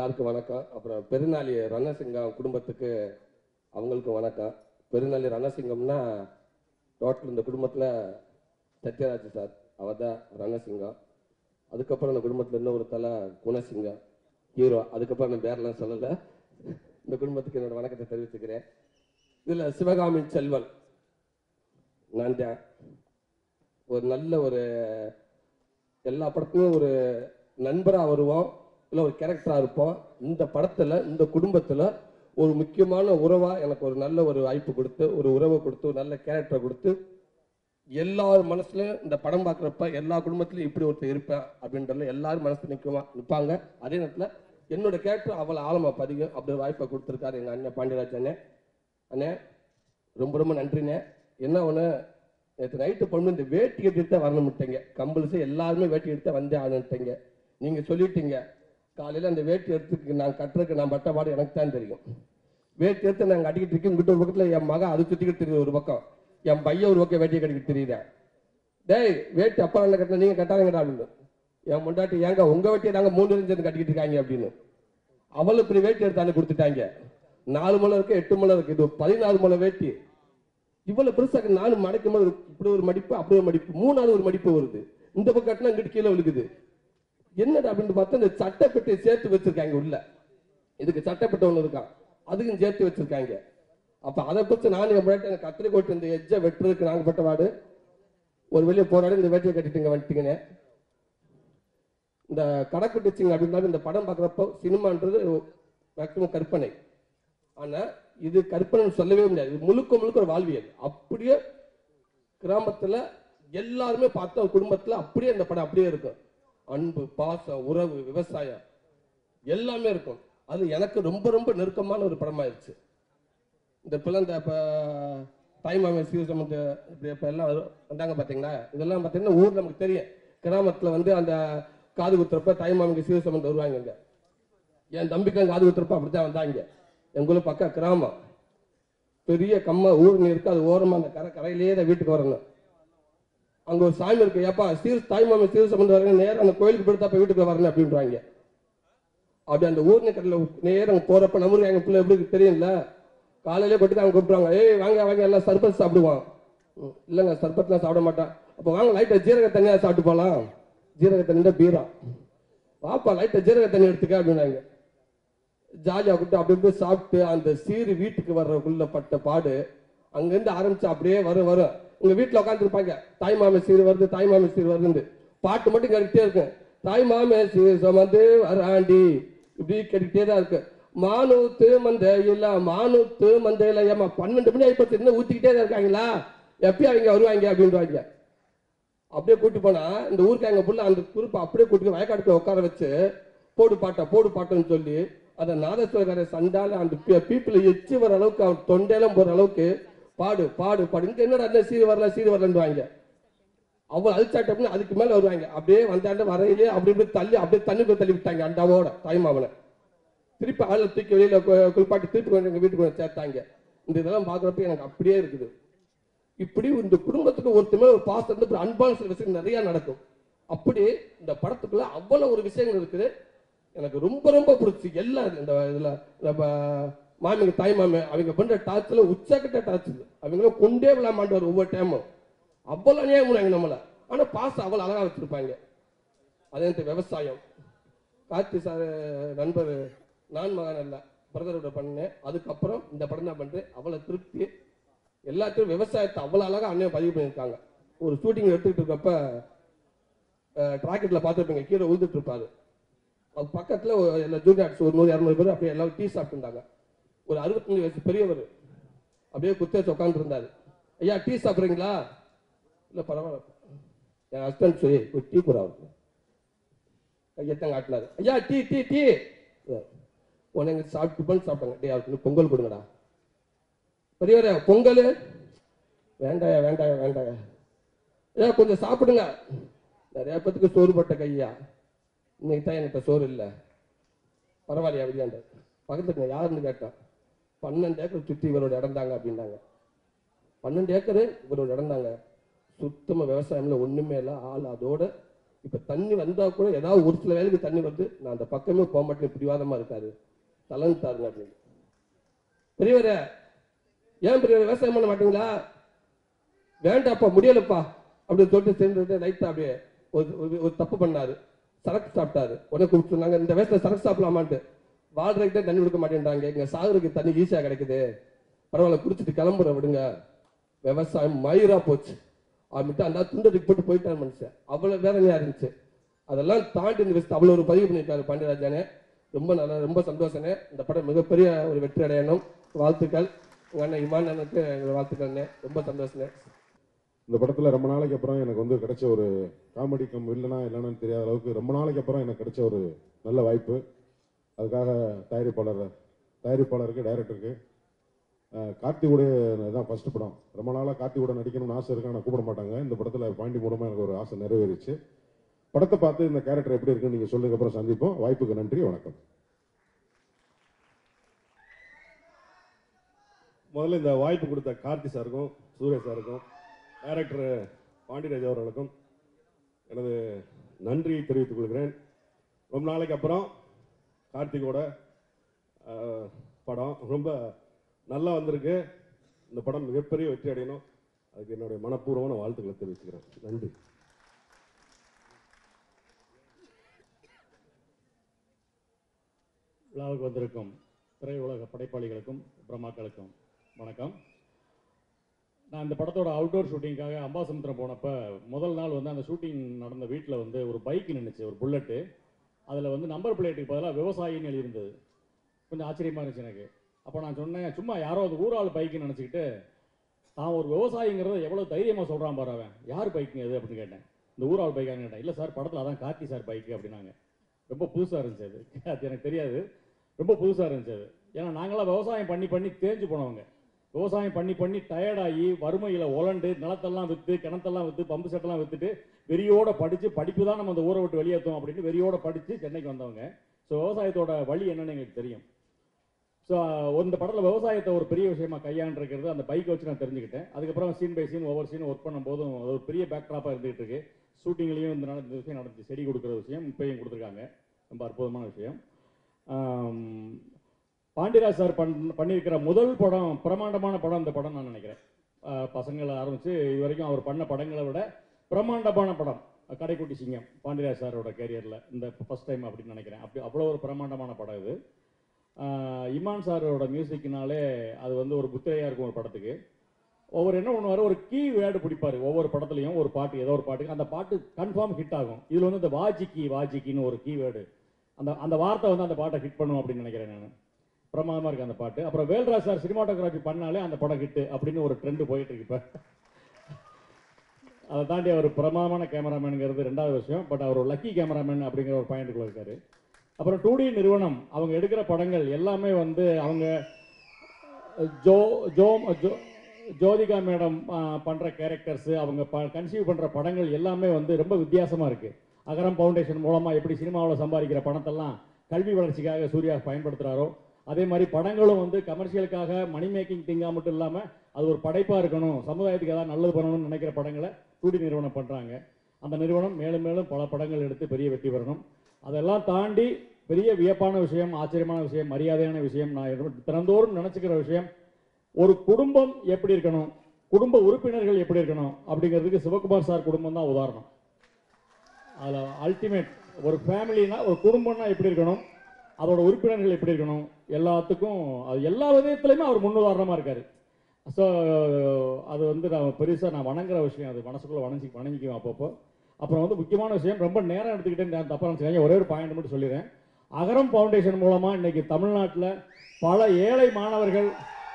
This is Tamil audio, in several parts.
எல்லாருக்கும் வணக்கம் அப்புறம் பெருநாளி ரணசிங்கம் குடும்பத்துக்கு அவங்களுக்கும் வணக்கம் பெருநாளி ரணசிங்கம்னா டோட்டல் இந்த குடும்பத்தில் சத்யராஜ் சார் அவர் தான் ரணசிங்கம் அதுக்கப்புறம் இந்த குடும்பத்தில் இன்னொரு தலை குணசிங்கம் ஹீரோ அதுக்கப்புறம் நான் பேரெல்லாம் சொல்லலை இந்த குடும்பத்துக்கு என்னோட வணக்கத்தை தெரிவிச்சுக்கிறேன் இதில் சிவகாமி செல்வன் நான் தான் ஒரு நல்ல ஒரு எல்லா படத்துலையும் ஒரு நண்பராக வருவோம் இல்லை ஒரு கேரக்டராக இருப்போம் இந்த படத்தில் இந்த குடும்பத்தில் ஒரு முக்கியமான உறவாக எனக்கு ஒரு நல்ல ஒரு வாய்ப்பு கொடுத்து ஒரு உறவை கொடுத்து ஒரு நல்ல கேரக்டரை கொடுத்து எல்லார் மனசுலையும் இந்த படம் பார்க்குறப்ப எல்லா குடும்பத்திலையும் இப்படி ஒருத்தர் இருப்பேன் அப்படின்றதுல எல்லாரும் மனசு நிற்குமா நிற்பாங்க அதே நேரத்தில் என்னோட கேரக்டர் அவ்வளோ ஆழமாக பதியும் அப்படி ஒரு வாய்ப்பை கொடுத்துருக்காரு எங்கள் அண்ணன் பாண்டியராஜ் அண்ணே அண்ணே ரொம்ப ரொம்ப நன்றிண்ணே என்ன ஒன்று நேற்று நைட்டு பொண்ணு இந்த வேட்டி எடுத்துட்டு தான் வரணும்ட்டீங்க கம்பல்சரி எல்லாருமே வேட்டி எடுத்து தான் வந்தே ஆகணுன்ட்டீங்க நீங்கள் சொல்லிட்டீங்க காலையில் அந்த வேட்டி எடுத்துக்கு நான் கட்டுறதுக்கு நான் பட்ட பாடு எனக்கு தான் தெரியும் வேட்டி எடுத்து நாங்கள் அடிக்கிட்டு இருக்கேன் இங்கிட்ட ஒரு பக்கத்தில் என் மகன் அது சுற்றிக்கிட்டு தெரியுது ஒரு பக்கம் என் பையன் ஒரு பக்கம் வேட்டியை கட்டிக்கிட்டு தெரியுதேன் டேய் வேட்டி அப்பா என்ன கட்டின நீங்கள் கட்டாதீங்கடா அப்படின்னு என் முண்டாட்டி ஏங்க உங்கள் வேட்டியை நாங்கள் மூணு இருந்து கட்டிக்கிட்டு இருக்காங்க அப்படின்னு அவளும் இப்படி வேட்டி எடுத்தாந்து கொடுத்துட்டாங்க நாலு முளை இருக்கு எட்டு முளை இருக்கு இது பதினாலு முளை வேட்டி இவ்வளவு பெருசாக நானும் மடைக்கும் போது இப்படி ஒரு மடிப்பு அப்படி ஒரு மடிப்பு மூணாவது ஒரு மடிப்பு வருது இந்த பக்கம் கட்டினா இங்கிட்டு கீழே விழுகுது என்னடா அப்படின்னு பார்த்தா இந்த சட்டைப்பெட்டியை சேர்த்து வச்சிருக்காங்க உள்ள இதுக்கு சட்டைப்பெட்டை ஒன்று இருக்கான் அதுக்கும் சேர்த்து வச்சிருக்காங்க அப்ப அதை பத்தி நானும் என் முன்னாடி எனக்கு கத்திரி கோட்டு இந்த எஜ்ஜை வெட்டுறதுக்கு நாங்க பட்ட பாடு ஒரு வெளியே போராடி இந்த வேட்டியை கட்டிட்டுங்க வந்துட்டீங்கன்னு இந்த கடைக்குட்டிச்சிங்க அப்படின்னாலும் இந்த படம் பார்க்குறப்போ சினிமான்றது மேக்சிமம் கற்பனை ஆனா இது கற்பனைன்னு சொல்லவே முடியாது இது முழுக்க முழுக்க ஒரு வாழ்வியல் அப்படியே கிராமத்துல எல்லாருமே பார்த்த ஒரு குடும்பத்துல அப்படியே இந்த படம் அப்படியே இருக்கும் அன்பு பாசம் உறவு விவசாயம் எல்லாமே இருக்கும் அது எனக்கு ரொம்ப ரொம்ப நெருக்கமான ஒரு படமாயிருச்சு இந்த பிள்ளை இந்த இப்போ தாய்மாமி சீசமத்து இப்படி இப்போ எல்லாம் வரு- வந்தாங்க பார்த்தீங்களா இதெல்லாம் பார்த்தீங்கன்னா ஊர் நமக்கு தெரியும் கிராமத்தில் வந்து அந்த காது குத்துறப்ப தாய்மாமிக்கு சீசமந்து வருவாங்க இங்க என் தம்பிக்கு காது குத்துறப்ப அப்படித்தான் வந்தாங்க எங்க ஊர்ல பக்கம் கிராமம் பெரிய கம்ம ஊர் நீர் இருக்கு அது ஓரமா அந்த கரை கரையிலேயே தான் வீட்டுக்கு வரணும் அங்க ஒரு சாமி இருக்கு ஏப்பா சீர் தாய்மாமி சீர் சம்பந்தம் வரீங்க நேரம் அந்த கோயிலுக்கு போயிட்டு அப்ப வீட்டுக்கு வரணும் அப்படின்றாங்க அப்படி அந்த ஊர் கடையில் நேரம் போறப்ப நம்மளுக்கு எங்க பிள்ளை எப்படி இருக்கு தெரியும்ல காலையிலே கொட்டி அவங்க கூப்பிடுவாங்க ஏய் வாங்க வாங்க எல்லாம் சர்பத் சாப்பிடுவான் ம், இல்லைங்க சர்பத்லாம் சாப்பிட மாட்டான் அப்போ வாங்க லைட்டா ஜீரக தண்ணியா சாப்பிட்டு போகலாம் ஜீரக தண்ணி பீரா வாப்பா லைட்டா ஜீரக தண்ணி எடுத்துக்க அப்படின்னாங்க ஜாலியாக கூப்பிட்டு அப்படி இப்படி சாப்பிட்டு அந்த சீரு வீட்டுக்கு வர்றதுக்குள்ள பட்ட பாடு அங்கேருந்து ஆரம்பிச்சு அப்படியே வரும் வரும் உங்க வீட்டில் உட்காந்துருப்பாங்க தாய் மாமே சீர் வருது தாய் மாமே சீர் வருதுன்னு பாட்டு மட்டும் கேட்டுட்டே இருக்கும் தாய் மாமே சீர் சுமந்து வராண்டி இப்படி கேட்டுக்கிட்டே தான் இருக்கு மானூத்து மந்தையில மானூத்து மந்தையில ஏமா பன்னெண்டு மணி ஆயிப்போச்சு இன்னும் ஊத்திக்கிட்டே தான் இருக்காங்களா எப்பயும் அவங்க வருவாங்க அப்படின்றாங்க அப்படியே கூட்டி போனா இந்த ஊருக்காங்க புள்ள அந்த குறிப்பை அப்படியே கூட்டி போய் வயக்காட்டுக்கு உட்கார வச்சு போடு பாட்டா போடு பாட்டுன்னு சொல்லி அந்த நாதஸ்வரக்கார சண்டால அந்த பீப்புளை எச்சு வர அளவுக்கு அவன் தொண்டையெல்லாம் போற அளவுக்கு பாடு பாடு பாடு இங்க என்னடா அந்த சீர் வரல சீர் வரலன்னு வாங்க அவ்வளவு அழிச்சாட்டம்னு அதுக்கு மேல வருவாங்க அப்படியே வந்தாண்ட வரையிலே அப்படி இப்படி தள்ளி அப்படியே தண்ணிக்குள்ள தள்ளி விட்டாங்க அண்டாவோட தாய்மாமனை திருப்பி ஆளை தூக்கி வெளியில கு- குளிப்பாட்டி திருப்பி கொண்டு எங்க வீட்டுக்கு வந்து சேர்த்தாங்க இந்த இதெல்லாம் பாக்குறப்ப எனக்கு அப்படியே இருக்குது இப்படி இந்த குடும்பத்துக்கு ஒருத்தமே ஒரு பாசம் இருந்து ஒரு அன்பான சில விஷயம் நிறைய நடக்கும் அப்படி இந்த படத்துக்குள்ள அவ்வளவு ஒரு விஷயங்கள் இருக்குது எனக்கு ரொம்ப ரொம்ப பிடிச்சி எல்லாம் இது. இந்த இதுல நம்ம மாமிங்க தாய் மாமே அவங்க பண்ற டார்ச்ல உச்சக்கட்ட டார்ச் அவங்களும் கொண்டே விழாமாண்டார் ஒவ்வொரு டைமும் அவ்வளவு அநியாயம் பண்ணுவாங்க நம்மள ஆனா பாசம் அவ்வளவு அழகா வச்சிருப்பாங்க அதே நேரத்துல விவசாயம் கார்த்தி சார் நண்பர் நான் மகன் அல்ல பிரதரோட பண்ணேன் அதுக்கப்புறம் இந்த படம் தான் பண்றேன் அவ்வளவு திருப்தி எல்லாத்தையும் விவசாயத்தை அவ்வளவு அழகா அண்ணன் பதிவு பண்ணியிருக்காங்க ஒரு ஷூட்டிங் எடுத்துக்கிட்டு இருக்கப்ப டிராக்கெட்ல பார்த்துருப்பீங்க கீழே உழுதுட்டு இருப்பாரு அது பக்கத்துல ஒரு எல்லா ஜூனியர்ஸ் ஒரு நூறு இரநூறு பேர் அப்படியே எல்லாரும் டீ சாப்பிட்டுருந்தாங்க ஒரு அறுபத்தஞ்சு வயசு பெரியவர் அப்படியே குத்தி வச்சு உட்காந்துட்டு இருந்தாரு ஐயா டீ சாப்பிட்றீங்களா இல்ல பரவாயில்ல என் ஹஸ்பண்ட் சொல்லி ஒரு டீ கூட அவருக்கு கையத்தான் காட்டினாரு ஐயா டீ டீ டீ உனக்கு சாப்பிட்டு பண்ணி சாப்பிட்டாங்க டே அவருக்கு இன்னும் பொங்கல் கொடுங்கடா பெரியவரே பொங்கல் வேண்டாயா வேண்டாயா வேண்டாயா ஐயா கொஞ்சம் சாப்பிடுங்க நிறைய பேத்துக்கு சோறு பட்ட கையா இன்னைக்கு தான் என்கிட்ட சோறு இல்லை பரவாயில்லையா விளையாண்டு பக்கத்துல யாருன்னு கேட்டான் பன்னெண்டு ஏக்கர் சுற்றி இவரோட இடம் தாங்க அப்படின்னாங்க பன்னெண்டு ஏக்கரு இவரோட இடம் தாங்க சுத்தமாக விவசாயம்ல ஒண்ணுமே இல்லை ஆள் அதோட இப்ப தண்ணி வந்தா கூட ஏதாவது ஒரு சில வேலைக்கு தண்ணி வந்து நான் அந்த பக்கமே போக மாட்டேன் பிடிவாதமா இருக்காரு தளர்ந்துட்டாருங்க அப்படின்னு பெரியவரே ஏன் பெரியவர் விவசாயம் பண்ண மாட்டீங்களா வேண்டாப்பா முடியலப்பா அப்படின்னு சொல்லிட்டு சேர்ந்து லைட்டா அப்படியே ஒரு ஒரு- ஒரு தப்பு பண்ணாரு சரக்கு சாப்பிட்டாரு உடனே கூப்பிட்டு சொன்னாங்க இந்த வயசுல சரக்கு சாப்பிடலாமான்ட்டு வாழ்றதுக்கே தண்ணி கொடுக்க மாட்டேன்றாங்க இங்க சாகுறதுக்கு தண்ணி ஈஸியா கிடைக்குது பரவாயில்ல குடிச்சிட்டு கிளம்புற விடுங்க விவசாயம் மயிரா போச்சு அப்படின்ட்டு அந்த துண்டத்துக்கு போட்டு போயிட்டார் மனுஷன் அவ்வளவு வேதனையா இருந்துச்சு அதெல்லாம் தாண்டி இந்த விஷயத்தை அவ்வளவு ஒரு பதிவு பண்ணியிருக்காரு பாண்டியராஜனே ரொம்ப நல்லா ரொம்ப சந்தோஷனே இந்த படம் மிகப்பெரிய ஒரு வெற்றி அடையணும் வாழ்த்துக்கள் உங்க அண்ணன் இமான் அண்ணனுக்கு எங்களோட வாழ்த்துக்கள்ண்ணே ரொம்ப சந்தோஷனே இந்த படத்தில் ரொம்ப நாளைக்கு அப்புறம் எனக்கு வந்து கிடைச்ச ஒரு காமெடி கம் இல்லைனா இல்லைன்னு தெரியாத அளவுக்கு ரொம்ப நாளைக்கு அப்புறம் எனக்கு கிடைச்ச ஒரு நல்ல வாய்ப்பு அதுக்காக தயாரிப்பாளர் தயாரிப்பாளருக்கு டைரக்டருக்கு கார்த்தி கூட தான் ஃபர்ஸ்ட் படம் ரொம்ப நாளாக கார்த்தி கூட நடிக்கணும்னு ஆசை இருக்கு ஆனால் கூப்பிட மாட்டாங்க இந்த படத்தில் பாண்டி மூலமாக எனக்கு ஒரு ஆசை நிறைவேறிச்சு படத்தை பார்த்து இந்த கேரக்டர் எப்படி இருக்குன்னு நீங்கள் சொல்லுங்க அப்புறம் சந்திப்போம் வாய்ப்புக்கு நன்றி வணக்கம் முதல்ல இந்த வாய்ப்பு கொடுத்த கார்த்தி சாருக்கும் சூர்யா சாருக்கும் டைரக்டர் பாண்டியராஜ் அவர்களுக்கும் எனது நன்றியை தெரிவித்துக் கொள்கிறேன் ரொம்ப நாளைக்கு அப்புறம் கார்த்திகோட அஹ், படம் ரொம்ப நல்லா வந்திருக்கு இந்த படம் மிகப்பெரிய வெற்றி அடையணும் அதுக்கு என்னுடைய மனப்பூர்வமான வாழ்த்துக்களை தெரிவிச்சுக்கிறேன் நன்றி விழாவுக்கு வந்திருக்கும் திரையுலக படைப்பாளிகளுக்கும் பிரம்மாக்களுக்கும் வணக்கம் நான் இந்த படத்தோட அவுட்டோர் ஷூட்டிங்காக அம்பாசமுத்திரம் போனப்ப முதல் நாள் வந்து அந்த ஷூட்டிங் நடந்த வீட்டில் வந்து ஒரு பைக் நின்றுச்சு ஒரு புல்லட்டு அதில் வந்து நம்பர் பிளேட்டுக்கு பதிலாக விவசாயின்னு எழுதியிருந்தது கொஞ்சம் ஆச்சரியமாக இருந்துச்சு எனக்கு அப்போ நான் சொன்னேன் சும்மா யாரோ அது ஊராள் பைக்குன்னு நினச்சிக்கிட்டு தான் ஒரு விவசாயிங்கிறத எவ்வளோ தைரியமாக சொல்கிறான் பாரு அவன் யார் பைக்குங்க இது அப்படின்னு கேட்டேன் இந்த ஊராள் பைக்கான்னு கேட்டேன் இல்லை சார் படத்தில் அதான் கார்த்தி சார் பைக்கு அப்படின்னாங்க ரொம்ப புதுசாக இருந்துச்சு அது அது எனக்கு தெரியாது ரொம்ப புதுசாக இருந்துச்சு அது ஏன்னா நாங்களாம் விவசாயம் பண்ணி பண்ணி தேஞ்சு போனவங்க விவசாயம் பண்ணி பண்ணி டயர்டாகி வறுமையில் உலண்டு நிலத்தெல்லாம் விற்று கிணத்தெல்லாம் விற்று பம்பு செட்டெல்லாம் விற்றுட்டு வெறியோட படித்து படிப்பு தான் நம்ம அந்த ஊரை விட்டு வெளியேற்றோம் அப்படின்னு வெறியோட படித்து சென்னைக்கு வந்தவங்க ஸோ விவசாயத்தோட வழி என்னன்னு எங்களுக்கு தெரியும் ஸோ இந்த படத்தில் விவசாயத்தை ஒரு பெரிய விஷயமா கையாண்டிருக்கிறது அந்த பைக்கை வச்சு நான் தெரிஞ்சுக்கிட்டேன் அதுக்கப்புறம் சீன் பை சீன் ஒவ்வொரு சீன் ஒர்க் பண்ணும்போதும் அது ஒரு பெரிய பேக்ட்ராப்பாக இருந்துகிட்டு இருக்கு ஷூட்டிங்லேயும் இந்த நட- இந்த விஷயம் நடந்துச்சு செடி கொடுக்குற விஷயம் இப்பயும் கொடுத்துருக்காங்க ரொம்ப அற்புதமான விஷயம் ஆம், பாண்டியராஜ் சார் பண் பண்ணியிருக்கிற முதல் படம் பிரமாண்டமான படம் இந்த படம் நான் நினைக்கிறேன் ஆஹ் பசங்களை ஆரம்பித்து இது வரைக்கும் அவர் பண்ண படங்களை விட பிரமாண்டமான படம் கடைக்குட்டி சிங்கம் பாண்டியராஜ் சாரோட கேரியரில் இந்த ஃபர்ஸ்ட் டைம் அப்படின்னு நினைக்கிறேன் அப்படி அவ்வளோ ஒரு பிரமாண்டமான படம் இது ஆஹ் இமான் சாரோட மியூசிக்னாலே அது வந்து ஒரு புத்திரையாக இருக்கும் ஒரு படத்துக்கு ஒவ்வொரு என்ன பண்ணுவார் ஒரு கீ வேர்டு பிடிப்பார் ஒவ்வொரு படத்துலையும் ஒரு பாட்டு ஏதோ ஒரு பாட்டுக்கு அந்த பாட்டு கன்ஃபார்ம் ஹிட் ஆகும் இதில் வந்து இந்த வாஜிக்கி வாஜிக்கின்னு ஒரு கீவேர்டு அந்த அந்த வார்த்தை வந்து அந்த பாட்டை ஹிட் பண்ணும் அப்படின்னு நினைக்கிறேன் நான் பிரமாதமாக இருக்கு அந்த பாட்டு அப்புறம் வேல்ராஜ் சார் சினிமாட்டோகிராஃபி பண்ணாலே அந்த படம் ஹிட்டு அப்படின்னு ஒரு ட்ரெண்டு போயிட்டு இருக்கு இப்போ அதை தாண்டி அவர் பிரமாதமான கேமராமேனுங்கிறது ரெண்டாவது விஷயம் பட் அவர் ஒரு லக்கி கேமராமேன் அப்படிங்கிற ஒரு பாயிண்ட்டுக்குள்ள இருக்காரு அப்புறம் டூ நிறுவனம் அவங்க எடுக்கிற படங்கள் எல்லாமே வந்து அவங்க ஜோ ஜோ ஜோ- ஜோதிகா மேடம் பண்ணுற கேரக்டர்ஸு அவங்க ப கன்சீவ் பண்ணுற படங்கள் எல்லாமே வந்து ரொம்ப வித்தியாசமாக இருக்குது அகரம் ஃபவுண்டேஷன் மூலமாக எப்படி சினிமாவில் சம்பாதிக்கிற பணத்தெல்லாம் கல்வி வளர்ச்சிக்காக சூர்யா பயன்படுத்துகிறாரோ அதே மாதிரி படங்களும் வந்து கமர்ஷியலுக்காக மணி மேக்கிங் திங்காக மட்டும் இல்லாமல் அது ஒரு படைப்பாக இருக்கணும் சமுதாயத்துக்கு ஏதாவது நல்லது பண்ணணும்னு நினைக்கிற படங்களை டூடி நிறுவனம் பண்ணுறாங்க அந்த நிறுவனம் மேலும் மேலும் பல படங்கள் எடுத்து பெரிய வெற்றி பெறணும் அதெல்லாம் தாண்டி பெரிய வியப்பான விஷயம் ஆச்சரியமான விஷயம் மரியாதையான விஷயம் நான் எதுவும் தினந்தோறும் நினச்சிக்கிற விஷயம் ஒரு குடும்பம் எப்படி இருக்கணும் குடும்ப உறுப்பினர்கள் எப்படி இருக்கணும் அப்படிங்கிறதுக்கு சிவகுமார் சார் குடும்பம் தான் உதாரணம் அதில் அல்டிமேட் ஒரு ஃபேமிலினா ஒரு குடும்பம்னா எப்படி இருக்கணும் அதோட உறுப்பினர்கள் எப்படி இருக்கணும் எல்லாத்துக்கும் அது எல்லா விதத்துலையுமே அவர் முன்னுதாரணமாக இருக்கார் ஸோ அது வந்து நான் பெருசாக நான் வணங்குற விஷயம் அது மனசுக்குள்ளே வணங்கி வணங்கிக்குவேன் அப்பப்போ அப்புறம் வந்து முக்கியமான விஷயம் ரொம்ப நேரம் எடுத்துக்கிட்டே நான் தப்பாக நினச்சிக்காங்க ஒரே ஒரு பாயிண்ட் மட்டும் சொல்லிடுறேன் அகரம் ஃபவுண்டேஷன் மூலமாக இன்னைக்கு தமிழ்நாட்டில் பல ஏழை மாணவர்கள்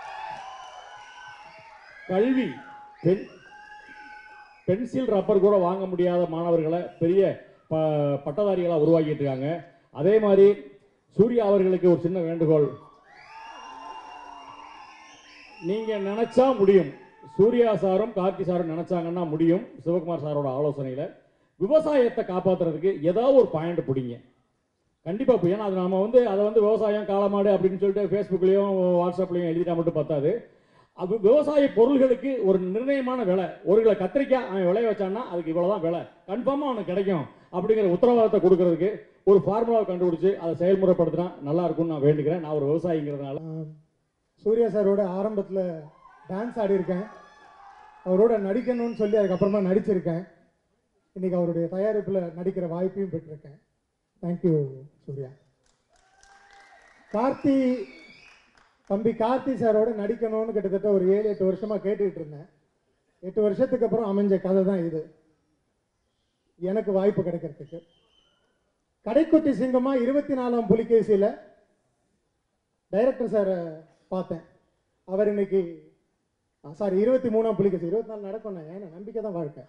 கல்வி பெண் பென்சில் ரப்பர் கூட வாங்க முடியாத மாணவர்களை பெரிய ப பட்டதாரிகளாக உருவாக்கிட்டு இருக்காங்க அதே மாதிரி சூர்யா அவர்களுக்கு ஒரு சின்ன வேண்டுகோள் நீங்க நினைச்சா முடியும் சூர்யா சாரும் கார்த்தி சாரும் நினைச்சாங்கன்னா முடியும் சிவகுமார் சாரோட ஆலோசனையில விவசாயத்தை காப்பாத்துறதுக்கு ஏதாவது ஒரு பாயிண்ட் பிடிங்க கண்டிப்பா இப்போ ஏன்னா அது நாம வந்து அதை வந்து விவசாயம் காலமாடு அப்படின்னு சொல்லிட்டு ஃபேஸ்புக்லயும் வாட்ஸ்அப்லயும் எழுதிட்டா மட்டும் பத்தாது அது விவசாய பொருள்களுக்கு ஒரு நிர்ணயமான விலை ஒரு கிலோ கத்திரிக்காய் அவன் விளைய வச்சான்னா அதுக்கு இவ்வளவுதான் விலை கன்ஃபார்மா அவனுக்கு கிடைக்கும் அப்படிங்கிற உத்தரவாதத்தை கொடுக்கறதுக்கு ஒரு ஃபார்முலாவை கண்டுபிடிச்சு அதை செயல்முறைப்படுத்தினா நல்லா இருக்கும்னு நான் வேண்டிக்கிறேன் நான் ஒரு விவசாயிங்கிறதுனால ஆம். சூர்யா சாரோட ஆரம்பத்தில் டான்ஸ் ஆடியிருக்கேன் அவரோட நடிக்கணும்னு சொல்லி அதுக்கப்புறமா நடிச்சிருக்கேன் இன்னைக்கு அவருடைய தயாரிப்பில் நடிக்கிற வாய்ப்பையும் பெற்றிருக்கேன் தேங்க்யூ சூர்யா கார்த்தி தம்பி கார்த்தி சாரோட நடிக்கணும்னு கிட்டத்தட்ட ஒரு ஏழு எட்டு வருஷமா கேட்டுக்கிட்டு இருந்தேன் எட்டு வருஷத்துக்கு அப்புறம் அமைஞ்ச கதை தான் இது எனக்கு வாய்ப்பு கிடைக்கிறதுக்கு கடைக்குட்டி சிங்கமா இருபத்தி நாலாம் புலிகேசியில் டைரக்டர் சாரை பார்த்தேன் அவர் இன்னைக்கு சாரி இருபத்தி மூணாம் புலிகேசி இருபத்தி நாலு நடக்கும் ஏன்னா நம்பிக்கை தான் வாழ்க்கை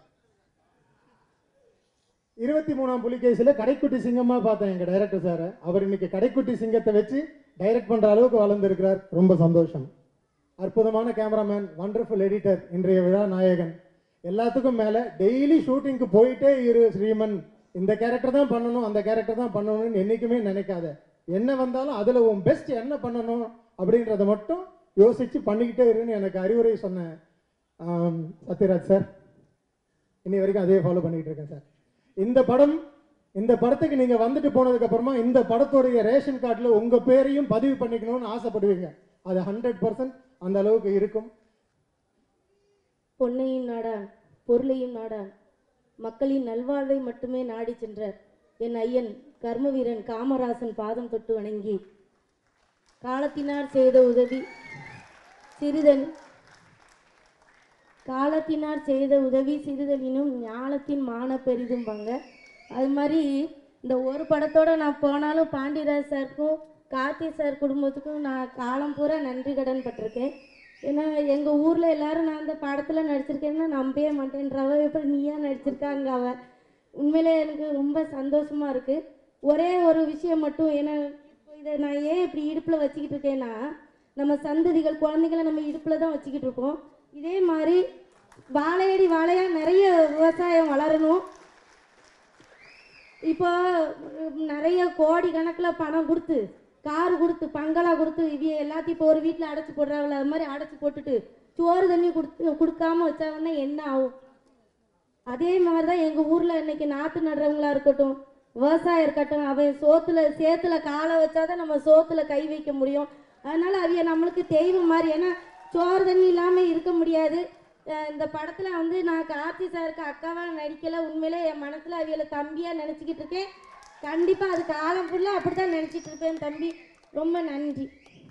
இருபத்தி மூணாம் புலிகேசியில் கடைக்குட்டி சிங்கமா பார்த்தேன் எங்க டைரக்டர் சாரை அவர் இன்னைக்கு கடைக்குட்டி சிங்கத்தை வச்சு டைரக்ட் பண்ற அளவுக்கு வளர்ந்திருக்கிறார் ரொம்ப சந்தோஷம் அற்புதமான கேமராமேன் வண்டர்ஃபுல் எடிட்டர் இன்றைய விழா நாயகன் எல்லாத்துக்கும் மேல டெய்லி ஷூட்டிங்க்கு போயிட்டே இரு ஸ்ரீமன் இந்த கேரக்டர் தான் பண்ணணும் அந்த கேரக்டர் தான் பண்ணணும்னு என்னைக்குமே நினைக்காத என்ன வந்தாலும் அதுல உன் பெஸ்ட் என்ன பண்ணணும் அப்படின்றத மட்டும் யோசிச்சு பண்ணிக்கிட்டே இருன்னு எனக்கு அறிவுரை சொன்ன ஆம், சத்யராஜ் சார் இன்னி வரைக்கும் அதே ஃபாலோ பண்ணிக்கிட்டு இருக்கேன் சார் இந்த படம் இந்த படத்துக்கு நீங்க வந்துட்டு போனதுக்கு அப்புறமா இந்த படத்துடைய ரேஷன் கார்டுல உங்க பேரையும் பதிவு பண்ணிக்கணும்னு ஆசைப்படுவீங்க அது ஹண்ட்ரட் பர்சன்ட் அந்த அளவுக்கு இருக்கும் பொன்னையும் நாடான் பொருளையும் நாடான் மக்களின் நல்வாழ்வை மட்டுமே நாடி சென்ற என் ஐயன் கர்மவீரன் காமராசன் பாதம் தொட்டு வணங்கி காலத்தினார் செய்த உதவி சிறிதன் காலத்தினார் செய்த உதவி சிறிதலினும் ஞானத்தின் மான பெரிதும்பாங்க அது மாதிரி இந்த ஒரு படத்தோட நான் போனாலும் பாண்டியராஜ் சாருக்கும் கார்த்தி சார் குடும்பத்துக்கும் நான் காலம் பூரா நன்றி கடன் பட்டிருக்கேன் ஏன்னா எங்கள் ஊரில் எல்லாரும் நான் அந்த படத்தில் நடிச்சிருக்கேன்னா நம்பவே மாட்டேன்றவ எப்படி நீயா நடிச்சிருக்காங்க அவ உண்மையிலே எனக்கு ரொம்ப சந்தோஷமா இருக்கு ஒரே ஒரு விஷயம் மட்டும் ஏன்னா இப்போ இதை நான் ஏன் இப்படி இடுப்பில் வச்சுக்கிட்டு இருக்கேன்னா நம்ம சந்ததிகள் குழந்தைகளை நம்ம இடுப்பில் தான் வச்சுக்கிட்டு இருக்கோம் இதே மாதிரி வாழையடி வாழையா நிறைய விவசாயம் வளரணும் இப்போ உம், நிறைய கோடி கணக்கில் பணம் கொடுத்து கார் கொடுத்து பங்களா கொடுத்து இவிய எல்லாத்தையும் இப்போ ஒரு வீட்டில் அடைச்சி போடுறாங்கள அது மாதிரி அடைச்சி போட்டுட்டு சோறு தண்ணி கொடுத்து கொடுக்காம வச்சாங்கன்னா என்ன ஆகும் அதே மாதிரி தான் எங்கள் ஊரில் இன்னைக்கு நாற்று நடுறவங்களா இருக்கட்டும் விவசாயம் இருக்கட்டும் அவன் சோத்துல சேத்துல காலை வச்சாதான் நம்ம சோத்துல கை வைக்க முடியும் அதனால அவிய நம்மளுக்கு தெய்வம் மாதிரி ஏன்னா சோறு தண்ணி இல்லாமல் இருக்க முடியாது அஹ் இந்த படத்தில் வந்து நான் கார்த்தி சாருக்கு அக்காவா நடிக்கல உண்மையிலே என் மனசில் அவியலை தம்பியாக நினச்சிக்கிட்டு இருக்கேன் கண்டிப்பாக அது காலம் ஃபுல்லாக அப்படி தான் நினச்சிட்டு இருப்பேன் தம்பி ரொம்ப நன்றி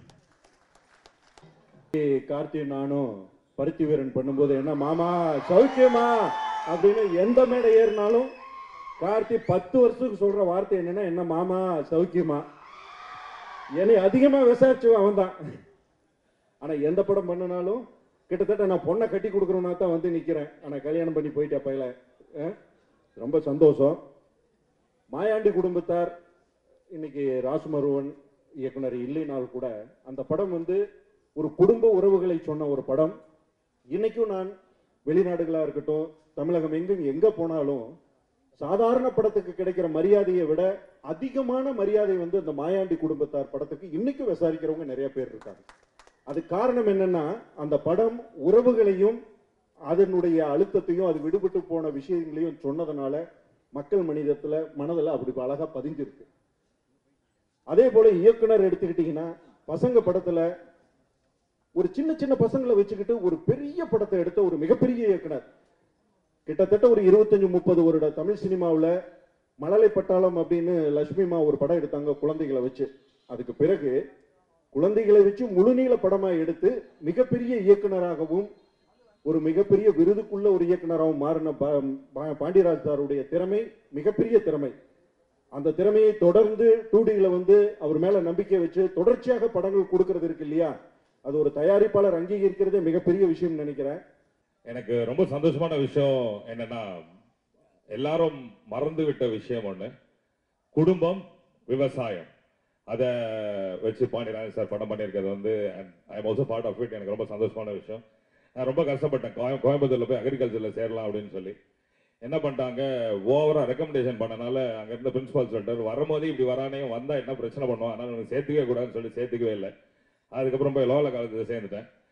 கார்த்தி நானும் பருத்தி வீரன் பண்ணும்போது என்ன மாமா சௌக்கியமா அப்படின்னு எந்த மேடை ஏறினாலும் கார்த்தி பத்து வருஷத்துக்கு சொல்ற வார்த்தை என்னன்னா என்ன மாமா சௌக்கியமா என்னை அதிகமா விசாரிச்சு அவன் தான் ஆனா எந்த படம் பண்ணினாலும் கிட்டத்தட்ட நான் பொண்ணை கட்டி கொடுக்குறோன்னா தான் வந்து நிக்கிறேன் ஆனா கல்யாணம் பண்ணி போயிட்டேன் பையில அஹ், ரொம்ப சந்தோஷம் மாயாண்டி குடும்பத்தார் இன்னைக்கு ராசுமருவன் இயக்குனர் இல்லைனால் கூட அந்த படம் வந்து ஒரு குடும்ப உறவுகளை சொன்ன ஒரு படம் இன்னைக்கும் நான் வெளிநாடுகளா இருக்கட்டும் தமிழகம் எங்கும் எங்க போனாலும் சாதாரண படத்துக்கு கிடைக்கிற மரியாதையை விட அதிகமான மரியாதை வந்து அந்த மாயாண்டி குடும்பத்தார் படத்துக்கு இன்னைக்கும் விசாரிக்கிறவங்க நிறைய பேர் இருக்காங்க அது காரணம் என்னன்னா அந்த படம் உறவுகளையும் அதனுடைய அழுத்தத்தையும் அது விடுபட்டு போன விஷயங்களையும் சொன்னதுனால மக்கள் மனிதத்துல மனதில் அப்படி அழகா பதிஞ்சிருக்கு அதே போல இயக்குனர் எடுத்துக்கிட்டீங்கன்னா பசங்க படத்துல ஒரு சின்ன சின்ன பசங்களை வச்சுக்கிட்டு ஒரு பெரிய படத்தை எடுத்த ஒரு மிகப்பெரிய இயக்குனர் கிட்டத்தட்ட ஒரு இருபத்தஞ்சு முப்பது வருட தமிழ் சினிமாவுல மழலை பட்டாளம் அப்படின்னு லட்சுமிமா ஒரு படம் எடுத்தாங்க குழந்தைகளை வச்சு அதுக்கு பிறகு குழந்தைகளை வச்சு முழுநீள படமா எடுத்து மிகப்பெரிய இயக்குனராகவும் ஒரு மிகப்பெரிய விருதுக்குள்ள ஒரு இயக்குனராகவும் மாறின பா- பா- பாண்டியராஜ் சாருடைய திறமை மிகப்பெரிய திறமை அந்த திறமையை தொடர்ந்து டூடியில வந்து அவர் மேல நம்பிக்கை வச்சு தொடர்ச்சியாக படங்கள் கொடுக்கறது இருக்கு இல்லையா அது ஒரு தயாரிப்பாளர் அங்கீகரிக்கிறதே மிகப்பெரிய விஷயம் நினைக்கிறேன் எனக்கு ரொம்ப சந்தோஷமான விஷயம் என்னன்னா எல்லாரும் மறந்து விட்ட விஷயம் ஒண்ணு குடும்பம் விவசாயம் அதை வச்சு பாண்டியராஜன் சார் படம் பண்ணியிருக்கிறது வந்து I am also part of it எனக்கு ரொம்ப சந்தோஷமான விஷயம் நான் ரொம்ப கஷ்டப்பட்டேன் கோயம் கோயம்புத்தூர்ல போய் அக்ரிகல்ச்சர்ல சேரலாம் அப்படின்னு சொல்லி என்ன பண்ணிட்டாங்க ஓவரா ரெக்கமெண்டேஷன் பண்ணனால அங்க இருந்த பிரின்சிபால் சொல்லிட்டாரு வரும்போது இப்படி வரானே வந்தா என்ன பிரச்சனை பண்ணுவான் அதனால உனக்கு சேர்த்துக்கவே கூடாதுன்னு சொல்லி சேர்த்துக்கவே இல்லை அதுக்கப்புறம் போய் லோல காலேஜில் சேர்ந்துட்டேன்